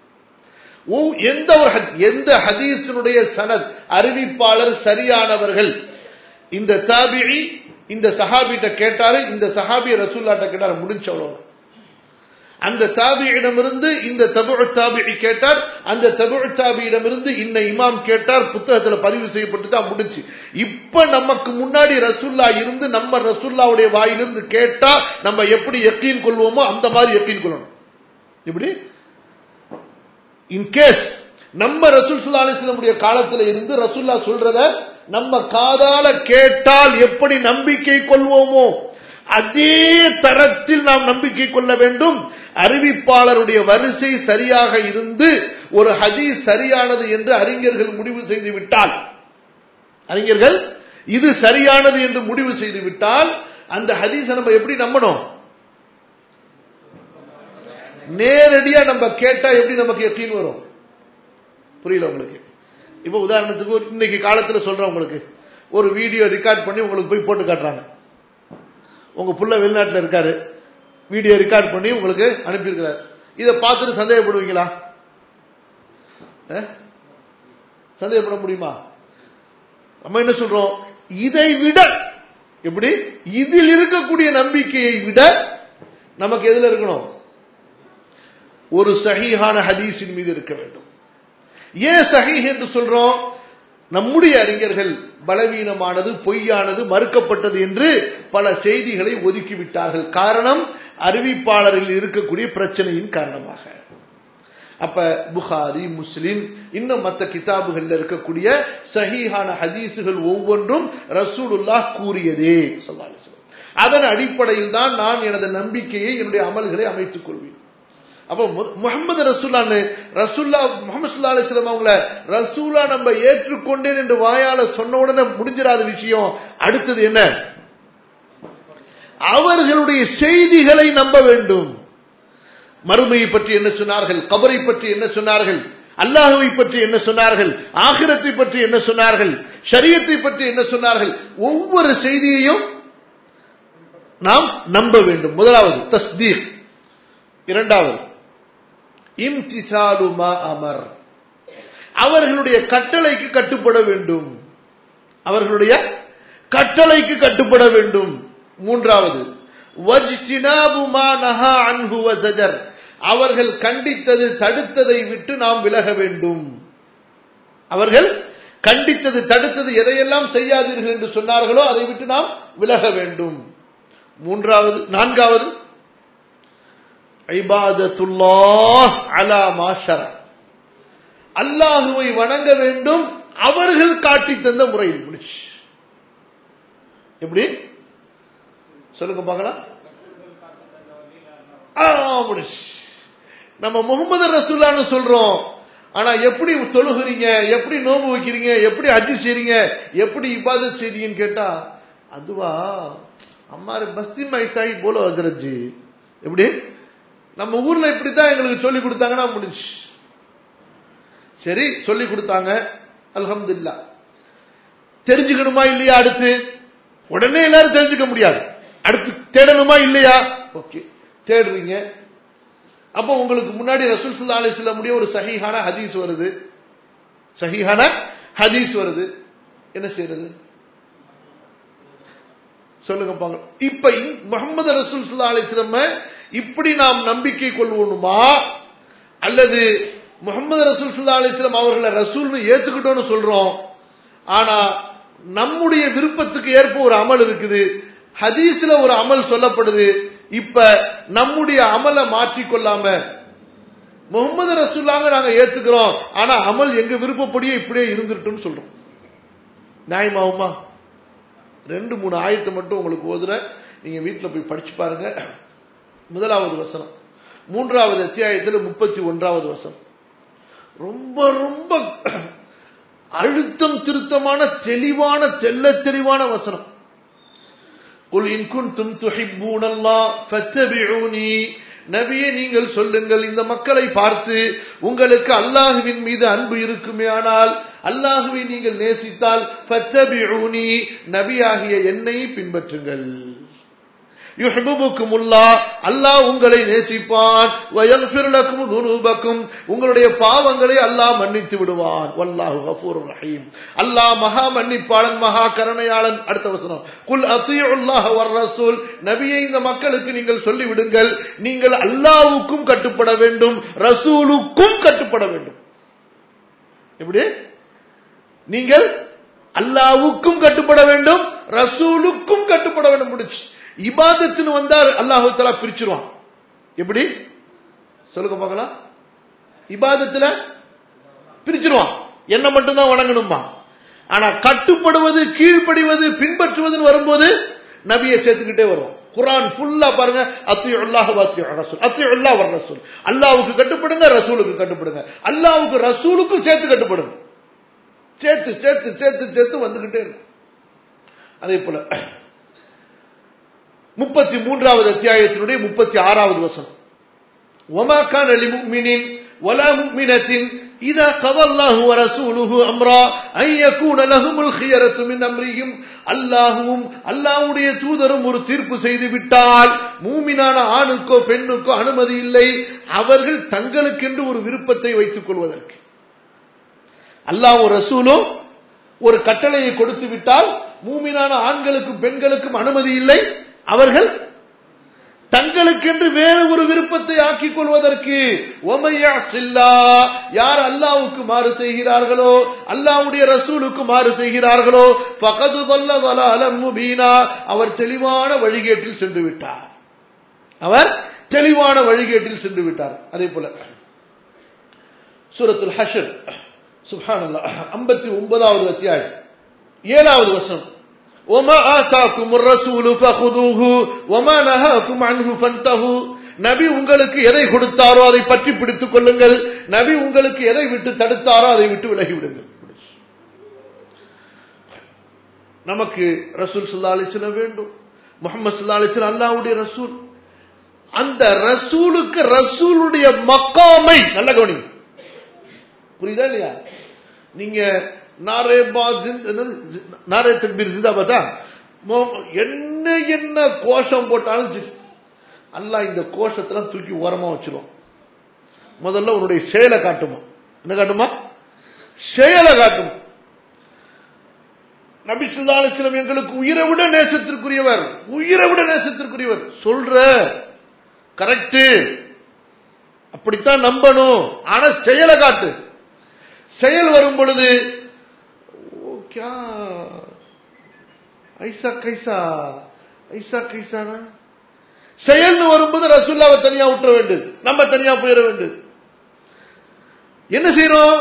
எந்த ஒரு எந்த ஹதீஸினுடைய சனத் அறிவிப்பாளர் சரியானவர்கள் இந்த தாபிழி இந்த சஹாபிட்ட கேட்டாரு இந்த சஹாபி ரசூல்லாட்ட கேட்டாரு முடிஞ்ச அவ்வளவுதான் அந்த தாபியிடமிருந்து இந்த தபு தாபியை கேட்டார் அந்த தபு தாபியிடமிருந்து இன்ன இமாம் கேட்டார் புத்தகத்தில் பதிவு செய்யப்பட்டு தான் முடிச்சு இப்ப நமக்கு முன்னாடி ரசுல்லா இருந்து நம்ம ரசுல்லாவுடைய வாயிலிருந்து கேட்டா நம்ம எப்படி எக்கீன் கொள்வோமோ அந்த மாதிரி எக்கீன் கொள்ளணும் இப்படி இன்கேஸ் நம்ம ரசூல் சுல்லா அலிஸ்லமுடைய காலத்துல இருந்து ரசுல்லா சொல்றத நம்ம காதால கேட்டால் எப்படி நம்பிக்கை கொள்வோமோ அதே தரத்தில் நாம் நம்பிக்கை கொள்ள வேண்டும் அறிவிப்பாளருடைய வரிசை சரியாக இருந்து ஒரு ஹதீஸ் சரியானது என்று அறிஞர்கள் முடிவு செய்து விட்டால் அறிஞர்கள் இது சரியானது என்று முடிவு செய்து விட்டால் அந்த ஹதீஸை நம்ம எப்படி நம்பணும் நேரடியா நம்ம கேட்டா எப்படி நமக்கு எத்தீன் வரும் புரியல உங்களுக்கு இப்ப உதாரணத்துக்கு இன்னைக்கு காலத்துல சொல்றேன் உங்களுக்கு ஒரு வீடியோ ரெக்கார்ட் பண்ணி உங்களுக்கு போய் போட்டு காட்டுறாங்க உங்க புள்ள வெளிநாட்டில் இருக்காரு வீடியோ ரெக்கார்ட் பண்ணி உங்களுக்கு அனுப்பியிருக்கிறார் இதை பார்த்துட்டு சந்தேகப்படுவீங்களா சந்தேகப்பட முடியுமா நம்ம என்ன சொல்றோம் இதை விட எப்படி இதில் இருக்கக்கூடிய நம்பிக்கையை விட நமக்கு எதுல இருக்கணும் ஒரு சகிஹான ஹதீஸின் மீது இருக்க வேண்டும் ஏன் சஹீஹ் என்று சொல்றோம் நம்முடைய அறிஞர்கள் பலவீனமானது பொய்யானது மறுக்கப்பட்டது என்று பல செய்திகளை ஒதுக்கிவிட்டார்கள் காரணம் அறிவிப்பாளரில் இருக்கக்கூடிய பிரச்சனையின் காரணமாக அப்ப புகாரி முஸ்லிம் இன்னும் மற்ற கிதாபுகள்ல இருக்கக்கூடிய சஹீஹான ஹதீசுகள் ஒவ்வொன்றும் ரசூலுல்லாஹ் கூறியதே ஸல்லல்லாஹு அலைஹி வஸல்லம். அதன் அடிப்படையில் தான் நான் எனது நம்பிக்கையை என்னுடைய அமல்களை அமைத்துக் கொள்வேன் அப்போ மு- முஹம்மது ரசூல்லான்னு ரசூல்லா முகமது சல்லா அலிஸ்லாம் அவங்கள ரசூலா நம்ம ஏற்றுக்கொண்டேன் என்று வாயால சொன்ன உடனே முடிஞ்சிடாத விஷயம் அடுத்தது என்ன அவர்களுடைய செய்திகளை நம்ப வேண்டும் மறுமையை பற்றி என்ன சொன்னார்கள் கபரை பற்றி என்ன சொன்னார்கள் அல்லாஹுவை பற்றி என்ன சொன்னார்கள் ஆகிரத்தை பற்றி என்ன சொன்னார்கள் ஷரியத்தை பற்றி என்ன சொன்னார்கள் ஒவ்வொரு செய்தியையும் நாம் நம்ப வேண்டும் முதலாவது தஸ்தீக் இரண்டாவது இம்திசாலு மா அமர் அவர்களுடைய கட்டளைக்கு கட்டுப்பட வேண்டும் அவர்களுடைய கட்டளைக்கு கட்டுப்பட வேண்டும் மூன்றாவது வஜ்தினாபு மா நஹா அன்ஹு வஸஜர் அவர்கள் கண்டித்தது தடுத்ததை விட்டு நாம் விலக வேண்டும் அவர்கள் கண்டித்தது தடுத்தது எதையெல்லாம் செய்யாதீர்கள் என்று சொன்னார்களோ அதை விட்டு நாம் விலக வேண்டும் மூன்றாவது நான்காவது ஐபாதத்துல்லாஹ் அலா மாஷர அல்லாஹுவை வணங்க வேண்டும் அவர்கள் காட்டி தந்த முறையில் முடிச்சு எப்படி சொல்லுங்க பார்க்கலாம் ஆ, முடிச்சு நம்ம முகமது ரசூல்லான்னு சொல்றோம் ஆனா எப்படி தொழுகிறீங்க எப்படி நோம்பு வைக்கிறீங்க எப்படி அஜி செய்றீங்க எப்படி இபாதத் செய்றீங்கன்னு கேட்டா அதுவா அம்மாரு பஸ்தி மைசாயி போல ஹஜரத் எப்படி நம்ம ஊர்ல இப்படித்தான் எங்களுக்கு சொல்லி கொடுத்தாங்கன்னா முடிஞ்சு சரி சொல்லி கொடுத்தாங்க அல்ஹம்துலில்லா தெரிஞ்சுக்கணுமா இல்லையா அடுத்து உடனே எல்லாரும் தெரிஞ்சுக்க முடியாது அடுத்து தேடணுமா இல்லையா ஓகே தேடுறீங்க அப்போ உங்களுக்கு முன்னாடி ரசூல் ஸல்லல்லாஹு அலைஹி வஸல்லம் உடைய ஒரு சஹீஹான ஹதீஸ் வருது சஹீஹான ஹதீஸ் வருது என்ன செய்யறது சொல்லுங்க பாங்க இப்ப இ- முகமது ரசூல் ஸல்லல்லாஹு அலைஹி வஸல்லம் இப்படி நாம் நம்பிக்கை கொள்வோணுமா அல்லது முகமது ரசூல் ஸல்லல்லாஹு அலைஹி வஸல்லம் அவர்களை ரசூல்னு ஏத்துக்கிட்டோம்னு சொல்றோம் ஆனா நம்முடைய விருப்பத்துக்கு ஏற்ப ஒரு அமல் இருக்குது ஹதீஸ்ல ஒரு அமல் சொல்லப்படுது இப்ப நம்முடைய அமலை மாற்றிக் கொள்ளாம முகமது ரசூல்லாங்க நாங்க ஏத்துக்கிறோம் ஆனா அமல் எங்க விருப்பப்படியே இப்படியே இருந்துட்டுன்னு சொல்றோம் நியாயமாவுமா ரெண்டு மூணு ஆயத்தை மட்டும் உங்களுக்கு ஓதுற நீங்க வீட்டுல போய் படிச்சு பாருங்க முதலாவது வசனம் மூன்றாவது அத்தியாயத்தில் முப்பத்தி ஒன்றாவது வசனம் ரொம்ப ரொம்ப அழுத்தம் திருத்தமான தெளிவான தெள்ளத் தெளிவான வசனம் குல் இன் குன்தும் துஹிப்பூனல்லாஹ் ஃபத்தபிஊனி நபியே நீங்கள் சொல்லுங்கள் இந்த மக்களை பார்த்து உங்களுக்கு அல்லாஹுவின் மீது அன்பு இருக்குமே ஆனால் அல்லாஹுவை நீங்கள் நேசித்தால் ஃபத்தபிஊனி நபியாகிய என்னை பின்பற்றுங்கள் யுஹிபுக்குமுல்லா அல்லாஹ் உங்களை நேசிப்பான் வயல்ஃபிர் லக்கும் துனூபக்கும் உங்களுடைய பாவங்களை அல்லாஹ் மன்னித்து விடுவான் வல்லாஹு கஃபூருர் ரஹீம் அல்லாஹ் மகா மன்னிப்பாளன் மகா கருணையாளன் அடுத்த வசனம் குல் அத்தியுல்லாஹ் வர் ரசூல் நபியை இந்த மக்களுக்கு நீங்கள் சொல்லி விடுங்கள் நீங்கள் அல்லாஹ்வுக்கும் கட்டுப்பட வேண்டும் ரசூலுக்கும் கட்டுப்பட வேண்டும் எப்படி நீங்கள் அல்லாஹ்வுக்கும் கட்டுப்பட வேண்டும் ரசூலுக்கும் கட்டுப்பட வேண்டும் முடிச்சு இபாதத்துன்னு வந்தால் அல்லாஹு தலா பிரிச்சிருவான் எப்படி சொல்லுங்க பார்க்கலாம் இபாதத்துல பிரிச்சிருவான் என்ன மட்டும்தான் வணங்கணுமா ஆனா கட்டுப்படுவது கீழ்ப்படிவது பின்பற்றுவதுன்னு வரும்போது நபியை சேர்த்துக்கிட்டே வரும் குரான் ஃபுல்லா பாருங்க அத்தியு அல்லாஹ் அத்தியு ரசூல் அத்தியு அல்லாஹ் வர் ரசூல் அல்லாஹ்வுக்கு கட்டுப்படுங்க ரசூலுக்கு கட்டுப்படுங்க அல்லாஹ்வுக்கு ரசூலுக்கும் சேர்த்து கட்டுப்படுங்க சேர்த்து சேர்த்து சேர்த்து சேர்த்து வந்துகிட்டே இருக்கும் அதே போல முப்பத்தி மூன்றாவது அத்தியாயத்தினுடைய முப்பத்தி ஆறாவது வசனம் وما كان لمؤمن ولا مؤمنة إذا قضى الله ورسوله أمرا أن يكون لهم الخيرة من أمرهم அல்லாஹுவும் அல்லாஹ்வுடைய தூதரும் ஒரு தீர்ப்பு செய்து விட்டால் மூமினான ஆணுக்கோ பெண்ணுக்கோ அனுமதி இல்லை அவர்கள் தங்களுக்கென்று ஒரு விருப்பத்தை வைத்துக் கொள்வதற்கு அல்லாஹ் ரசூலும் ஒரு கட்டளையை கொடுத்து விட்டால் மூமினான ஆண்களுக்கும் பெண்களுக்கும் அனுமதி இல்லை அவர்கள் தங்களுக்கென்று வேறு ஒரு விருப்பத்தை ஆக்கிக் கொள்வதற்கு ஒமையா சில்லா யார் அல்லாவுக்கு மாறு செய்கிறார்களோ அல்லாவுடைய ரசூலுக்கு மாறு செய்கிறார்களோ பகது தல்லதலாலம் முபீனா அவர் தெளிவான வழிகேட்டில் சென்று விட்டார் அவர் தெளிவான வழிகேட்டில் சென்று விட்டார் அதே போல சூரத்துல் ஹஷர் சுப்ஹானல்லாஹ் ஐம்பத்தி ஒன்பதாவது அத்தியாயம் ஏழாவது வசனம் وما آتاكم الرسول فخذوه وما نهاكم عنه فانتهوا நபி உங்களுக்கு எதை கொடுத்தாரோ அதை பற்றி பிடித்துக் கொள்ளுங்கள் நபி உங்களுக்கு எதை விட்டு தடுத்தாரோ அதை விட்டு விலகி விடுங்கள் நமக்கு ரசூல் சுல்லா அலிஸ்லம் வேண்டும் முகமது சுல்லா அலிஸ்லம் அல்லாவுடைய ரசூல் அந்த ரசூலுக்கு ரசூலுடைய மக்காமை நல்ல கவனி புரியுதா இல்லையா நீங்க நாரே நாரே தக்பீர் ஜிந்தாபாத்தா என்ன என்ன கோஷம் போட்டாலும் சரி அல்லாஹ் இந்த கோஷத்தெல்லாம் தூக்கி ஓரமா வச்சிரும் முதல்ல உன்னுடைய செயலை காட்டுமா என்ன காட்டுமா செயலை காட்டுமா நபி சுல்லாஸ்லம் எங்களுக்கு உயிரை விட நேசத்திற்குரியவர் உயிரை விட நேசத்திற்குரியவர் சொல்ற கரெக்ட் அப்படித்தான் நம்பணும் ஆனா செயலை காட்டு செயல் வரும் பொழுது ஐசா கைசா ஐசா கைசானா செயல்னு வரும்போது ரசுல்லாவை தனியா விட்டுற வேண்டியது நம்ம தனியா போயிட வேண்டியது என்ன செய்யறோம்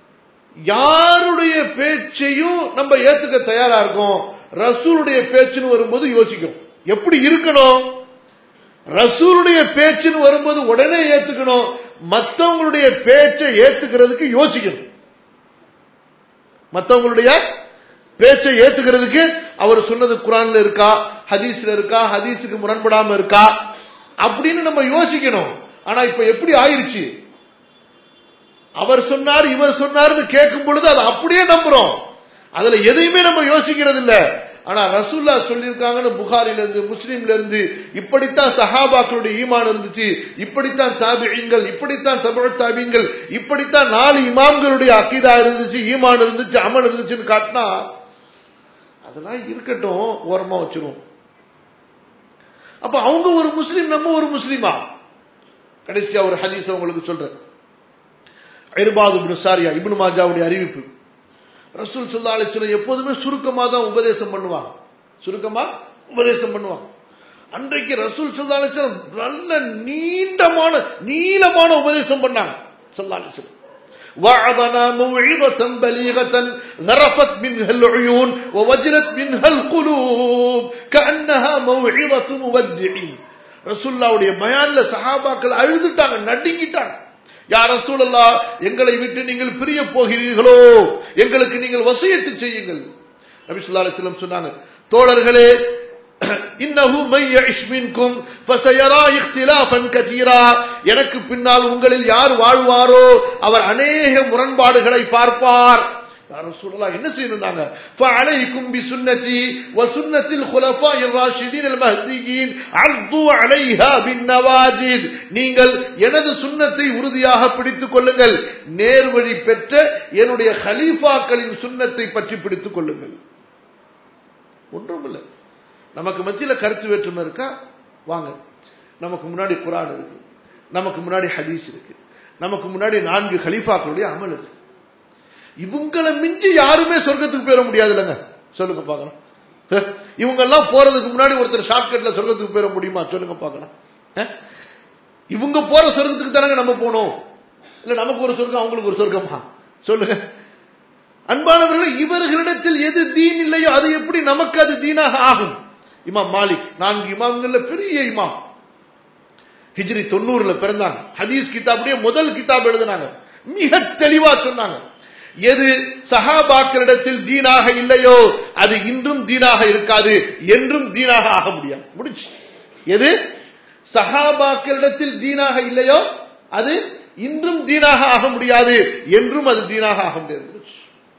யாருடைய பேச்சையும் நம்ம ஏத்துக்க தயாரா இருக்கோம் ரசூலுடைய பேச்சுன்னு வரும்போது யோசிக்கும் எப்படி இருக்கணும் ரசூலுடைய பேச்சுன்னு வரும்போது உடனே ஏத்துக்கணும் மத்தவங்களுடைய பேச்சை ஏத்துக்கிறதுக்கு யோசிக்கணும் மத்தவங்களுடைய பேச்சை ஏத்துக்கிறதுக்கு அவர் சொன்னது குரான்ல இருக்கா ஹதீஸ்ல இருக்கா ஹதீஸுக்கு முரண்படாம இருக்கா அப்படின்னு நம்ம யோசிக்கணும் ஆனா இப்ப எப்படி ஆயிருச்சு அவர் சொன்னார் இவர் சொன்னார்னு கேட்கும் பொழுது அதை அப்படியே நம்புறோம் அதுல எதையுமே நம்ம யோசிக்கிறது இல்ல ஆனா ரசூல்லா சொல்லியிருக்காங்கன்னு புகாரில இருந்து முஸ்லீம்ல இருந்து இப்படித்தான் சஹாபாக்களுடைய ஈமான் இருந்துச்சு இப்படித்தான் தாபிகள் இப்படித்தான் தமிழ் தாபிங்கள் இப்படித்தான் நாலு இமாம்களுடைய அக்கீதா இருந்துச்சு ஈமான் இருந்துச்சு அமல் இருந்துச்சுன்னு காட்டினா அதெல்லாம் இருக்கட்டும் ஓரமா வச்சிரும் அப்ப அவங்க ஒரு முஸ்லீம் நம்ம ஒரு முஸ்லீமா கடைசியா ஒரு ஹதீஸ் உங்களுக்கு சொல்றேன் ஐர்பாது சாரியா இப்னு மாஜாவுடைய அறிவிப்பு ரசூல் சுல்லா அலிஸ்வரம் எப்போதுமே சுருக்கமா தான் உபதேசம் பண்ணுவாங்க சுருக்கமா உபதேசம் பண்ணுவாங்க அன்றைக்கு ரசூல் சுல்லா அலிஸ்வரம் நல்ல நீண்டமான நீளமான உபதேசம் பண்ணாங்க சுல்லா அலிஸ்வரம் وعظنا موعظة بليغة ذرفت منها العيون ووجلت منها القلوب كأنها موعظة مودعين ரசூல்லாவுடைய பயான்ல சஹாபாக்கள் அழுதுட்டாங்க நடுங்கிட்டாங்க யார் ரசூலல்லா எங்களை விட்டு நீங்கள் பிரிய போகிறீர்களோ எங்களுக்கு நீங்கள் வசியத்து செய்யுங்கள் நபி சொல்லா அலிஸ்லம் சொன்னாங்க தோழர்களே இன்னஹு மையஷ் மின்கும் ஃபஸயரா இக்திலாஃபன் கதீரா எனக்கு பின்னால் உங்களில் யார் வாழ்வாரோ அவர் அநேக முரண்பாடுகளை பார்ப்பார் ரசூலுல்லாஹ் என்ன செய்யணும்னாங்க فعليكم بسنتي وسنة الخلفاء الراشدين المهديين عضوا عليها بالنواجذ நீங்கள் எனது சுன்னத்தை உறுதியாக பிடித்துக் கொள்ளுங்கள் நேர்வழி பெற்ற என்னுடைய ஹலீஃபாக்களின் சுன்னத்தை பற்றி பிடித்துக் கொள்ளுங்கள் ஒன்றுமில்லை நமக்கு மத்தியில கருத்து வேற்றுமை இருக்கா வாங்க நமக்கு முன்னாடி குரான் இருக்கு நமக்கு முன்னாடி ஹதீஸ் இருக்கு நமக்கு முன்னாடி நான்கு ஹலீஃபாக்களுடைய அமல் இருக்கு இவங்களை மிஞ்சி யாருமே சொர்க்கத்துக்கு போயிட முடியாது இல்லைங்க சொல்லுங்க பார்க்கலாம் இவங்க எல்லாம் போறதுக்கு முன்னாடி ஒருத்தர் ஷார்ட்கட்ல சொர்க்கத்துக்கு போயிட முடியுமா சொல்லுங்க பார்க்கலாம் இவங்க போற சொர்க்கத்துக்கு தானங்க நம்ம போனோம் இல்ல நமக்கு ஒரு சொர்க்கம் அவங்களுக்கு ஒரு சொர்க்கமா சொல்லுங்க அன்பானவர்கள் இவர்களிடத்தில் எது தீன் இல்லையோ அது எப்படி நமக்கு அது தீனாக ஆகும் இமாம் மாலிக் நான்கு இமாம்கள்ல பெரிய இமாம் ஹிஜ்ரி தொண்ணூறுல பிறந்தாங்க ஹதீஸ் கிதாபுடைய முதல் கிதாப் எழுதினாங்க மிக தெளிவா சொன்னாங்க எது சஹாபாக்களிடத்தில் தீனாக இல்லையோ அது இன்றும் தீனாக இருக்காது என்றும் தீனாக ஆக முடியாது முடிச்சு எது சஹாபாக்களிடத்தில் தீனாக இல்லையோ அது இன்றும் தீனாக ஆக முடியாது என்றும் அது தீனாக ஆக முடியாது முடிச்சு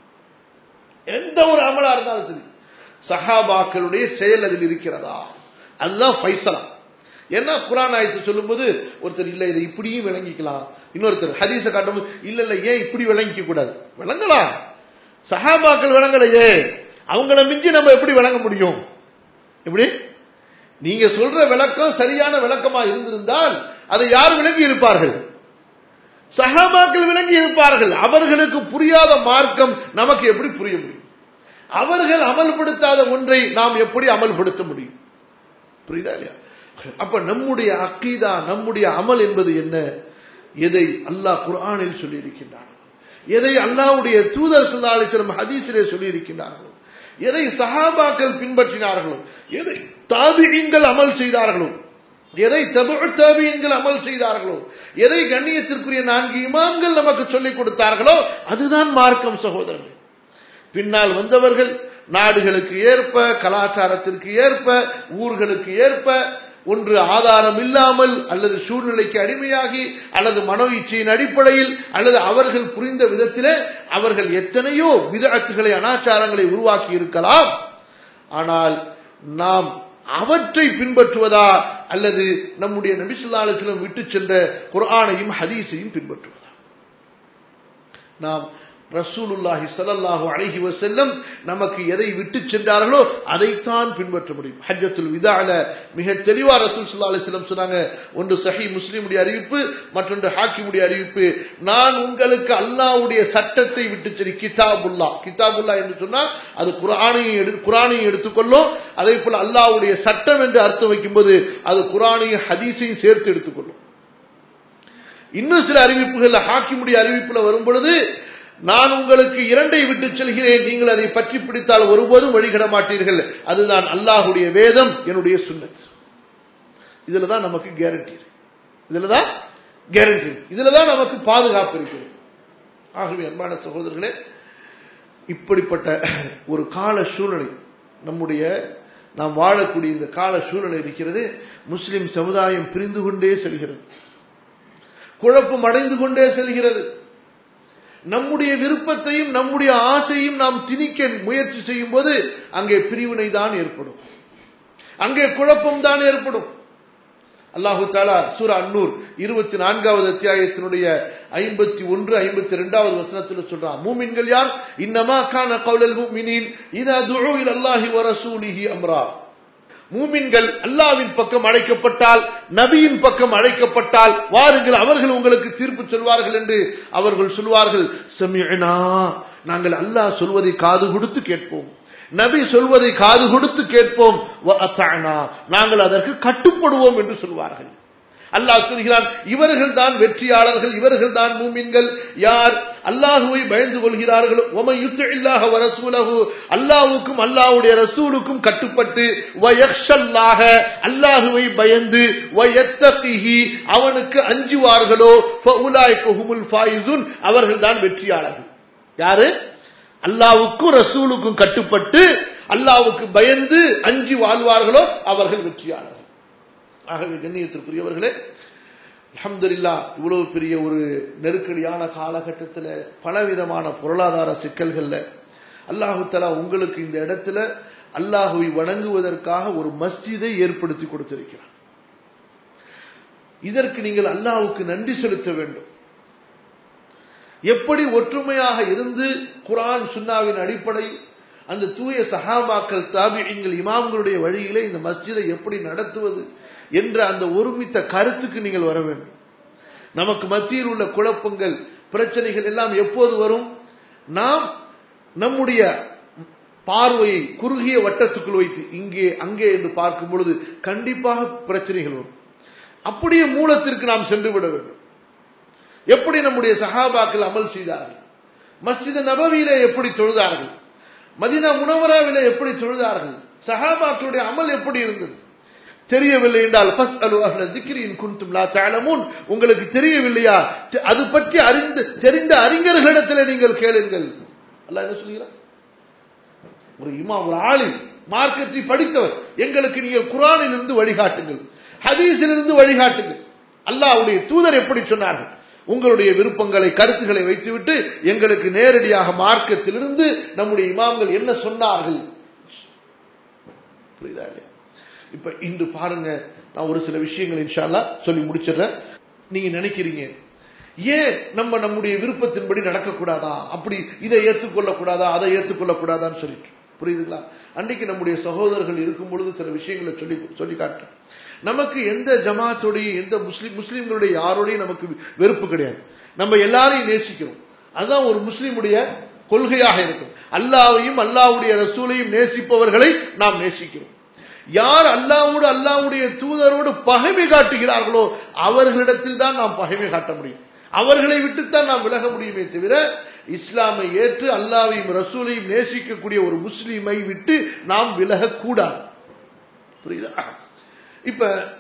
எந்த ஒரு அமலா இருந்தாலும் சரி சஹாபாக்களுடைய செயல் அதில் இருக்கிறதா அதுதான் ஃபைசலா ஏன்னா குரான் ஆயத்து சொல்லும்போது ஒருத்தர் இல்ல இதை இப்படியும் விளங்கிக்கலாம் இன்னொருத்தர் ஹதீஸ காட்டும் இல்ல இல்ல ஏன் இப்படி விளங்கிக்க கூடாது விளங்கலாம் சஹாபாக்கள் விளங்கலையே அவங்கள மிஞ்சி நம்ம எப்படி விளங்க முடியும் எப்படி நீங்க சொல்ற விளக்கம் சரியான விளக்கமா இருந்திருந்தால் அதை யார் விளங்கி இருப்பார்கள் சஹாபாக்கள் விளங்கி இருப்பார்கள் அவர்களுக்கு புரியாத மார்க்கம் நமக்கு எப்படி புரிய முடியும் அவர்கள் அமல்படுத்தாத ஒன்றை நாம் எப்படி அமல்படுத்த முடியும் புரியுதா இல்லையா அப்ப நம்முடைய அக்கீதா நம்முடைய அமல் என்பது என்ன எதை அல்லாஹ் குர்ஆனில் சொல்லியிருக்கின்றார்கள் எதை அல்லாஹ்வுடைய தூதர் ஸல்லல்லாஹு அலைஹி வஸல்லம் ஹதீஸிலே சொல்லியிருக்கின்றார்களோ எதை சஹாபாக்கள் பின்பற்றினார்களோ எதை தாபிஈன்கள் அமல் செய்தார்களோ எதை தபு தாபியன்கள் அமல் செய்தார்களோ எதை கண்ணியத்திற்குரிய நான்கு இமாம்கள் நமக்கு சொல்லிக் கொடுத்தார்களோ அதுதான் மார்க்கம் சகோதரர்கள் பின்னால் வந்தவர்கள் நாடுகளுக்கு ஏற்ப கலாச்சாரத்திற்கு ஏற்ப ஊர்களுக்கு ஏற்ப ஒன்று ஆதாரம் இல்லாமல் அல்லது சூழ்நிலைக்கு அடிமையாகி அல்லது மனோ இச்சையின் அடிப்படையில் அல்லது அவர்கள் புரிந்த விதத்திலே அவர்கள் எத்தனையோ விதத்துகளை அனாச்சாரங்களை உருவாக்கி இருக்கலாம் ஆனால் நாம் அவற்றை பின்பற்றுவதா அல்லது நம்முடைய நபிசுல்லாலத்திலும் விட்டு சென்ற குர்ஆனையும் ஹதீஸையும் பின்பற்றுவதா நாம் ரசூலுல்லாஹி ஸல்லல்லாஹு அலைஹி வஸல்லம் நமக்கு எதை விட்டு சென்றார்களோ அதைத்தான் பின்பற்ற முடியும் ஹஜ்ஜத்துல் விதால மிக தெளிவா ரசூல் ஸல்லல்லாஹு அலைஹி வஸல்லம் சொன்னாங்க ஒன்று சஹி முஸ்லிமுடைய அறிவிப்பு மற்றொன்று ஹாக்கிமுடைய அறிவிப்பு நான் உங்களுக்கு அல்லாஹ்வுடைய சட்டத்தை விட்டு சென்றி கிதாபுல்லா கிதாபுல்லா என்று சொன்னால் அது குர்ஆனையும் எடுத்து குர்ஆனையும் எடுத்துக்கொள்ளும் அதே போல அல்லாஹ்வுடைய சட்டம் என்று அர்த்தம் வைக்கும்போது அது குர்ஆனையும் ஹதீஸையும் சேர்த்து எடுத்துக்கொள்ளும் இன்னும் சில அறிவிப்புகள் ஹாக்கிமுடைய அறிவிப்புல வரும் பொழுது நான் உங்களுக்கு இரண்டை விட்டு செல்கிறேன் நீங்கள் அதை பற்றி பிடித்தால் ஒருபோதும் வழிகிட மாட்டீர்கள் அதுதான் அல்லாஹுடைய வேதம் என்னுடைய சுன்னத் இதுல தான் நமக்கு கேரண்டி இதுல தான் கேரண்டி இதுல தான் நமக்கு பாதுகாப்பு இருக்கிறது ஆகவே அன்பான சகோதரர்களே இப்படிப்பட்ட ஒரு கால சூழ்நிலை நம்முடைய நாம் வாழக்கூடிய இந்த கால சூழ்நிலை இருக்கிறது முஸ்லிம் சமுதாயம் பிரிந்து கொண்டே செல்கிறது குழப்பம் அடைந்து கொண்டே செல்கிறது நம்முடைய விருப்பத்தையும் நம்முடைய ஆசையும் நாம் திணிக்க முயற்சி செய்யும் போது அங்கே பிரிவினை தான் ஏற்படும் அங்கே குழப்பம் தான் ஏற்படும் அல்லாஹு தாலா சூரா அன்னூர் இருபத்தி நான்காவது அத்தியாயத்தினுடைய ஐம்பத்தி ஒன்று ஐம்பத்தி இரண்டாவது வசனத்தில் சொல்றான் மூமின்கள் யார் இன்னமா கான கவுலல் மூமினின் இதா துழு அல்லாஹி வரசூலிஹி அம்ரா மூமின்கள் அல்லாவின் பக்கம் அழைக்கப்பட்டால் நபியின் பக்கம் அழைக்கப்பட்டால் வாருங்கள் அவர்கள் உங்களுக்கு தீர்ப்பு சொல்வார்கள் என்று அவர்கள் சொல்வார்கள் சமியனா நாங்கள் அல்லாஹ் சொல்வதை காது கொடுத்து கேட்போம் நபி சொல்வதை காது கொடுத்து கேட்போம் நாங்கள் அதற்கு கட்டுப்படுவோம் என்று சொல்வார்கள் அல்லாஹ் சொல்கிறான் இவர்கள் தான் வெற்றியாளர்கள் இவர்கள் தான் மூமின்கள் யார் அல்லாஹுவை பயந்து கொள்கிறார்களோ ஒம யுத்த இல்லாஹ வரசூலகு அல்லாஹுக்கும் அல்லாஹுடைய ரசூலுக்கும் கட்டுப்பட்டு வயக்ஷல்லாக அல்லாஹுவை பயந்து வயத்தகிஹி அவனுக்கு அஞ்சுவார்களோ ஃபஉலாய்குஹுமுல் ஃபாயிசுன் அவர்கள் தான் வெற்றியாளர்கள் யாரு அல்லாவுக்கும் ரசூலுக்கும் கட்டுப்பட்டு அல்லாவுக்கு பயந்து அஞ்சி வாழ்வார்களோ அவர்கள் வெற்றியாளர்கள் ஆகவே கண்ணியத்திற்குரியவர்களே அஹமதுல்லா இவ்வளவு பெரிய ஒரு நெருக்கடியான காலகட்டத்தில் பலவிதமான பொருளாதார சிக்கல்கள்ல அல்லாஹு தலா உங்களுக்கு இந்த இடத்துல அல்லாஹுவை வணங்குவதற்காக ஒரு மஸ்ஜிதை ஏற்படுத்தி கொடுத்திருக்கிறார் இதற்கு நீங்கள் அல்லாஹுக்கு நன்றி செலுத்த வேண்டும் எப்படி ஒற்றுமையாக இருந்து குரான் சுன்னாவின் அடிப்படையில் அந்த தூய சஹாபாக்கள் தாபியங்கள் இமாம்களுடைய வழியிலே இந்த மஸ்ஜிதை எப்படி நடத்துவது என்ற அந்த ஒருமித்த கருத்துக்கு நீங்கள் வர வேண்டும் நமக்கு மத்தியில் உள்ள குழப்பங்கள் பிரச்சனைகள் எல்லாம் எப்போது வரும் நாம் நம்முடைய பார்வையை குறுகிய வட்டத்துக்குள் வைத்து இங்கே அங்கே என்று பார்க்கும் பொழுது கண்டிப்பாக பிரச்சனைகள் வரும் அப்படியே மூலத்திற்கு நாம் சென்று விட வேண்டும் எப்படி நம்முடைய சஹாபாக்கள் அமல் செய்தார்கள் மஸ்ஜித நபவியிலே எப்படி தொழுதார்கள் மதினா முனவராவிலே எப்படி தொழுதார்கள் சஹாபாக்களுடைய அமல் எப்படி இருந்தது தெரியவில்லை என்றால் உங்களுக்கு தெரியவில்லையா அது பற்றி அறிந்து தெரிந்த அறிஞர்களிடத்தில் நீங்கள் கேளுங்கள் அல்ல என்ன சொல்கிறார் ஒரு இமா ஒரு ஆளி மார்க்கத்தை படித்தவர் எங்களுக்கு நீங்கள் குரானில் இருந்து வழிகாட்டுங்கள் ஹதீஸிலிருந்து வழிகாட்டுங்கள் அல்லாவுடைய தூதர் எப்படி சொன்னார்கள் உங்களுடைய விருப்பங்களை கருத்துக்களை வைத்துவிட்டு எங்களுக்கு நேரடியாக மார்க்கத்திலிருந்து நம்முடைய இமாம்கள் என்ன சொன்னார்கள் புரியுதா இல்லையா இப்ப இன்று பாருங்க நான் ஒரு சில விஷயங்கள் இன்ஷால்லா சொல்லி முடிச்சிடுறேன் நீங்க நினைக்கிறீங்க ஏன் நம்ம நம்முடைய விருப்பத்தின்படி நடக்கக்கூடாதா அப்படி இதை ஏற்றுக்கொள்ளக்கூடாதா அதை ஏற்றுக்கொள்ளக்கூடாதான்னு சொல்லிட்டு புரியுதுங்களா அன்றைக்கு நம்முடைய சகோதரர்கள் இருக்கும் பொழுது சில விஷயங்களை சொல்லி சொல்லி காட்டுறேன் நமக்கு எந்த ஜமாத்தோடையும் எந்த முஸ்லிம் முஸ்லிம்களுடைய யாரோடையும் நமக்கு வெறுப்பு கிடையாது நம்ம எல்லாரையும் நேசிக்கிறோம் அதுதான் ஒரு முஸ்லிமுடைய கொள்கையாக இருக்கும் அல்லாவையும் அல்லாவுடைய ரசூலையும் நேசிப்பவர்களை நாம் நேசிக்கிறோம் யார் அல்லாவோடு அல்லாவுடைய தூதரோடு பகைமை காட்டுகிறார்களோ அவர்களிடத்தில் தான் நாம் பகைமை காட்ட முடியும் அவர்களை விட்டுத்தான் நாம் விலக முடியுமே தவிர இஸ்லாமை ஏற்று அல்லாவையும் ரசூலையும் நேசிக்கக்கூடிய ஒரு முஸ்லீமை விட்டு நாம் விலகக்கூடாது புரியுதா இப்ப